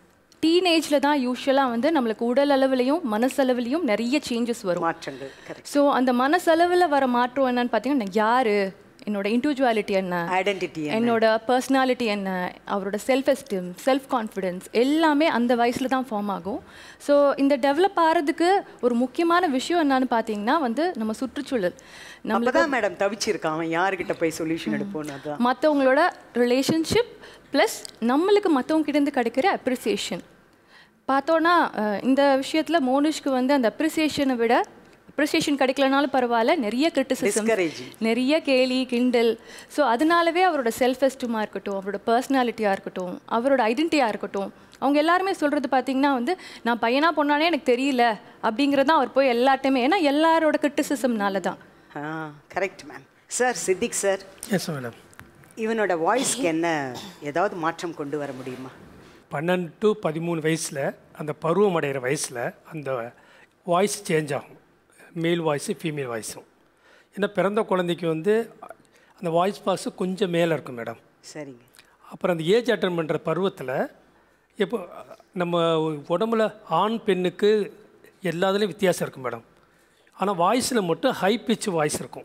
டீனேஜில் தான் யூஸ்வலாக வந்து நம்மளுக்கு உடல் அளவுலையும் மனசளவுலையும் நிறைய சேஞ்சஸ் வரும் மாற்றங்கள் கரெக்ட் ஸோ அந்த மனசளவில் வர மாற்றம் என்னன்னு பார்த்தீங்கன்னா நான் யாரு என்னோட இண்டிவிஜுவாலிட்டி என்ன ஐடென்டிட்டி என்னோட பர்சனாலிட்டி என்ன அவரோட செல்ஃப் எஸ்டீம் செல்ஃப் கான்ஃபிடென்ஸ் எல்லாமே அந்த வயசில் தான் ஃபார்ம் ஆகும் ஸோ இந்த டெவலப் ஆகிறதுக்கு ஒரு முக்கியமான விஷயம் என்னன்னு பார்த்தீங்கன்னா வந்து நம்ம சுற்றுச்சூழல் நம்மளுக்கு அப்பதான் மேடம் தவிச்சிருக்கான் அவன் யாருக்கிட்ட போய் சொல்யூஷன் எடுப்போம்னு அதான் மற்றவங்களோட ரிலேஷன்ஷிப் ப்ளஸ் நம்மளுக்கு மற்றவங்க கிட்டேருந்து கிடைக்கிற அப்ரிசியேஷன் பார்த்தோன்னா அஹ், இந்த விஷயத்தில் மோனிஷ்க்கு வந்து அந்த அப்ரிசியேஷனை விட அப்ரிசியேஷன் கிடைக்கலனாலும் பரவாயில்ல நிறைய கிரிட்டிசிசம் Discouraging. நிறைய கேலி கிண்டல் ஸோ அதனாலவே அவரோட செல்ஃப் எஸ்டீமாக இருக்கட்டும் அவரோட பர்சனாலிட்டியாக இருக்கட்டும் அவரோட ஐடென்டிட்டியாக இருக்கட்டும் அவங்க எல்லாருமே சொல்கிறது பார்த்தீங்கன்னா வந்து நான் பையனா பொண்ணானே எனக்கு தெரியல அப்படிங்கிறது தான் அவர் போய் எல்லாட்டையுமே ஏன்னா எல்லாரோட கிரிட்டிசிசம்னால தான் ஆ correct ma'am sir Siddique sir yes madam இவனோட வாய்ஸ்க்கு என்ன ஏதாவது மாற்றம் கொண்டு வர முடியுமா பன்னெண்டு டு பதிமூணு வயசில் அந்த பருவம் அடைகிற வயசில் அந்த வாய்ஸ் சேஞ்ச் ஆகும் மேல் வாய்ஸு ஃபீமேல் வாய்ஸும் ஏன்னா பிறந்த குழந்தைக்கு வந்து அந்த வாய்ஸ் பாக்ஸு கொஞ்சம் மேலே இருக்கும் மேடம் சரிங்க அப்புறம் அந்த ஏஜ் அட்டன் பண்ணுற பருவத்தில் இப்போ நம்ம உடம்புல ஆண் பெண்ணுக்கு எல்லாத்துலேயும் வித்தியாசம் இருக்கும் மேடம் ஆனால் வாய்ஸில் மட்டும் ஹை பிச் வாய்ஸ் இருக்கும்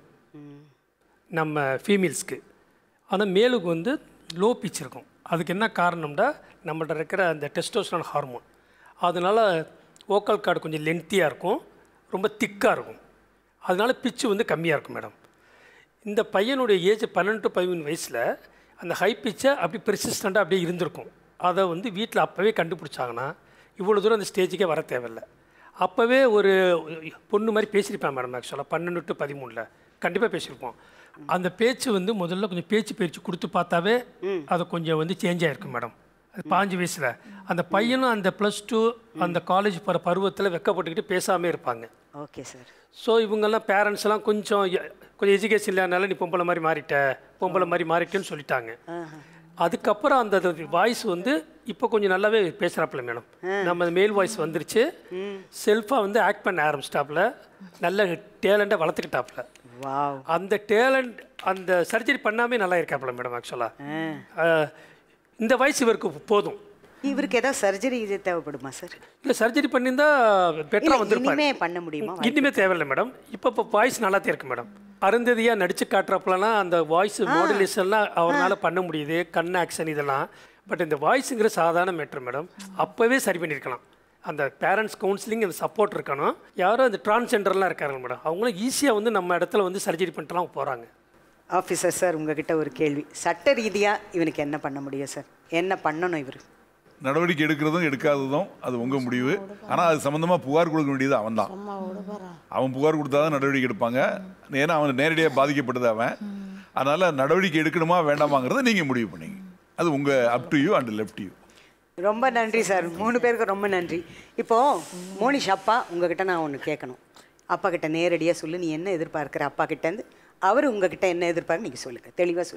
நம்ம ஃபீமேல்ஸ்க்கு ஆனால் மேலுக்கு வந்து லோ பிச் இருக்கும் அதுக்கு என்ன காரணம்னா நம்மள்ட்ட இருக்கிற அந்த டெஸ்டோஸ்டான் ஹார்மோன் அதனால் வோக்கல் கார்டு கொஞ்சம் லென்த்தியாக இருக்கும் ரொம்ப திக்காக இருக்கும் அதனால பிச்சு வந்து கம்மியாக இருக்கும் மேடம் இந்த பையனுடைய ஏஜ் பன்னெண்டு டு பதிமூணு வயசில் அந்த ஹை பிச்சை அப்படி பெர்சிஸ்டண்ட்டாக அப்படியே இருந்திருக்கும் அதை வந்து வீட்டில் அப்போவே கண்டுபிடிச்சாங்கன்னா இவ்வளோ தூரம் அந்த ஸ்டேஜுக்கே வர தேவையில்லை அப்போவே ஒரு பொண்ணு மாதிரி பேசியிருப்பேன் மேடம் ஆக்சுவலாக பன்னெண்டு டு பதிமூணில் கண்டிப்பாக பேசியிருப்போம் அந்த பேச்சு வந்து முதல்ல கொஞ்சம் பேச்சு பயிற்சி கொடுத்து பார்த்தாவே அது கொஞ்சம் வந்து சேஞ்ச் ஆகிருக்கும் மேடம் அது பாஞ்சு வயசில் அந்த பையனும் அந்த ப்ளஸ் டூ அந்த காலேஜ் போகிற பருவத்தில் வெக்கப்பட்டுக்கிட்டு பேசாமே இருப்பாங்க ஓகே சார் ஸோ இவங்கெல்லாம் பேரண்ட்ஸ் எல்லாம் கொஞ்சம் எ- கொஞ்சம் எஜுகேஷன் இல்லாதனால நீ பொம்பளை மாதிரி மாறிட்ட பொம்பளை மாதிரி மாறிட்டேன்னு சொல்லிட்டாங்க அதுக்கப்புறம் அந்த வாய்ஸ் வந்து இப்போ கொஞ்சம் நல்லாவே பேசுகிறாப்புல மேடம் நம்ம மேல் வாய்ஸ் வந்துருச்சு செல்ஃபாக வந்து ஆக்ட் பண்ண ஆரம்பிச்சிட்டாப்புல நல்ல டேலண்ட்டை வளர்த்துக்கிட்டாப்புல வாவ் அந்த டேலண்ட் அந்த சர்ஜரி பண்ணாமே நல்லா இருக்காப்புல மேடம் ஆக்சுவலாக இந்த வயசு இவருக்கு போதும் இவருக்கு ஏதாவது சர்ஜரி இது தேவைப்படுமா சார் இல்லை சர்ஜரி பண்ணியிருந்தா பெட்டராக இல்ல, வந்திருப்பாரு இனிமே பண்ண முடியுமா இனிமே தேவையில்லை மேடம் இப்போ இப்போ வாய்ஸ் நல்லாத்தே இருக்கு மேடம் அருந்ததியாக நடிச்சு காட்டுறப்பலாம் அந்த வாய்ஸ் மாடுலேஷன்லாம் அவரால் பண்ண முடியுது கண் ஆக்ஷன் இதெல்லாம் பட் இந்த வாய்ஸுங்கிற சாதாரண மேட்ரு மேடம் அப்போவே சரி பண்ணியிருக்கலாம் அந்த பேரண்ட்ஸ் கவுன்சிலிங் அந்த சப்போர்ட் இருக்கணும் யாரும் அந்த டிரான்ஸ்ஜெண்டர்லாம் இருக்காங்க மேடம் அவங்களும் ஈஸியாக வந்து நம்ம இடத்துல வந்து சர்ஜரி பண்ணிட்டுலாம் போகிறாங்க ஆஃபீஸர் சார் உங்ககிட்ட ஒரு கேள்வி சட்ட ரீதியா இவனுக்கு என்ன பண்ண முடியும் சார் என்ன பண்ணணும் இவர் நடவடிக்கை எடுக்கிறதும் எடுக்காததும் அது உங்க முடிவு ஆனா அது சம்பந்தமா புகார் கொடுக்க வேண்டியது அவன் தான் அவன் புகார் கொடுத்தாதான் நடவடிக்கை எடுப்பாங்க ஏன்னா அவன் நேரடியாக பாதிக்கப்பட்டது அவன் அதனால நடவடிக்கை எடுக்கணுமா வேண்டாமாங்கிறத நீங்க முடிவு பண்ணீங்க அது உங்க up to you and left you ரொம்ப நன்றி சார் மூணு பேருக்கு ரொம்ப நன்றி இப்போ மோனிஷ் அப்பா உங்ககிட்ட நான் ஒன்று கேட்கணும் அப்பா கிட்ட நேரடியாக சொல்லு நீ என்ன எதிர்பார்க்குற அப்பா கிட்டேருந்து அவர் உங்ககிட்ட என்ன எதிர்பார்க்கு நீங்கள் சொல்லுங்க தெளிவாக சொல்லிடுங்க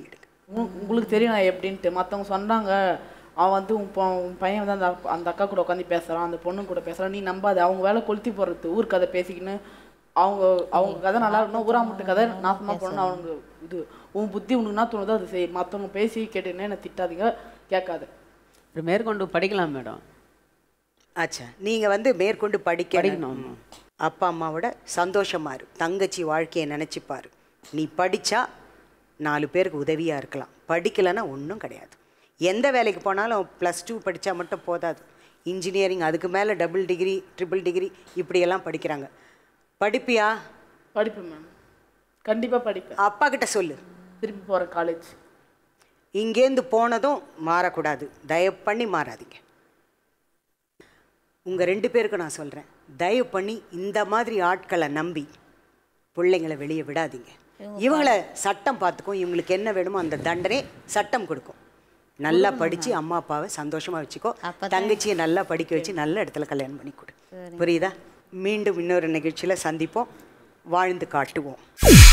உ- உங்களுக்கு தெரியும் நான் எப்படின்ட்டு மற்றவங்க சொன்னாங்க அவன் வந்து உன் பொ- உன் பையன் வந்து அந்த அக்கா- அந்த அக்கா கூட உட்காந்து பேசுகிறான் அந்த பொண்ணு கூட பேசுகிறான் நீ நம்பாத அவங்க வேலை கொளுத்தி போடுறது ஊர் கதை பேசிக்கின்னு அவங்க அவங்க கதை நல்லா இருக்கணும் ஊராமட்டு கதை நாசமாக போகணும்னு அவங்க இது உன் புத்தி உனக்கு என்ன தோணுதோ அது செய் மற்றவங்க பேசி கேட்டுன்னு என்னை திட்டாதீங்க கேட்காத அப்புறம் மேற்கொண்டு படிக்கலாம் மேடம் ஆச்சா நீங்க வந்து மேற்கொண்டு படிக்க படிக்கணும். அப்பா அம்மாவோட சந்தோஷமா இரு தங்கச்சி வாழ்க்கையை நினைச்சுப்பாரு நீ படிச்சா நாலு பேருக்கு உதவியா இருக்கலாம் படிக்கலைன்னா ஒன்றும் கிடையாது எந்த வேலைக்கு போனாலும் ப்ளஸ் டூ படித்தா மட்டும் போதாது இன்ஜினியரிங் அதுக்கு மேலே டபுள் டிகிரி ட்ரிபிள் டிகிரி இப்படியெல்லாம் படிக்கிறாங்க படிப்பியா படிப்பேன் மேம் கண்டிப்பாக படிப்பேன் அப்பா கிட்ட சொல்லு திருப்பி போகிறேன் காலேஜ் இங்கேருந்து போனதும் மாறக்கூடாது தயவு பண்ணி மாறாதீங்க உங்கள் ரெண்டு பேருக்கு நான் சொல்கிறேன் தயவு பண்ணி இந்த மாதிரி ஆட்களை நம்பி பிள்ளைங்களை வெளியே விடாதீங்க இவங்கள சட்டம் பார்த்துக்கும் இவங்களுக்கு என்ன வேணுமோ அந்த தண்டனை சட்டம் கொடுக்கும் நல்லா படித்து அம்மா அப்பாவை சந்தோஷமாக வச்சுக்கோ தங்கச்சியை நல்லா படிக்க வச்சு நல்ல இடத்துல கல்யாணம் பண்ணி கொடு புரியுதா மீண்டும் இன்னொரு நிகழ்ச்சியில் சந்திப்போம் வாழ்ந்து காட்டுவோம்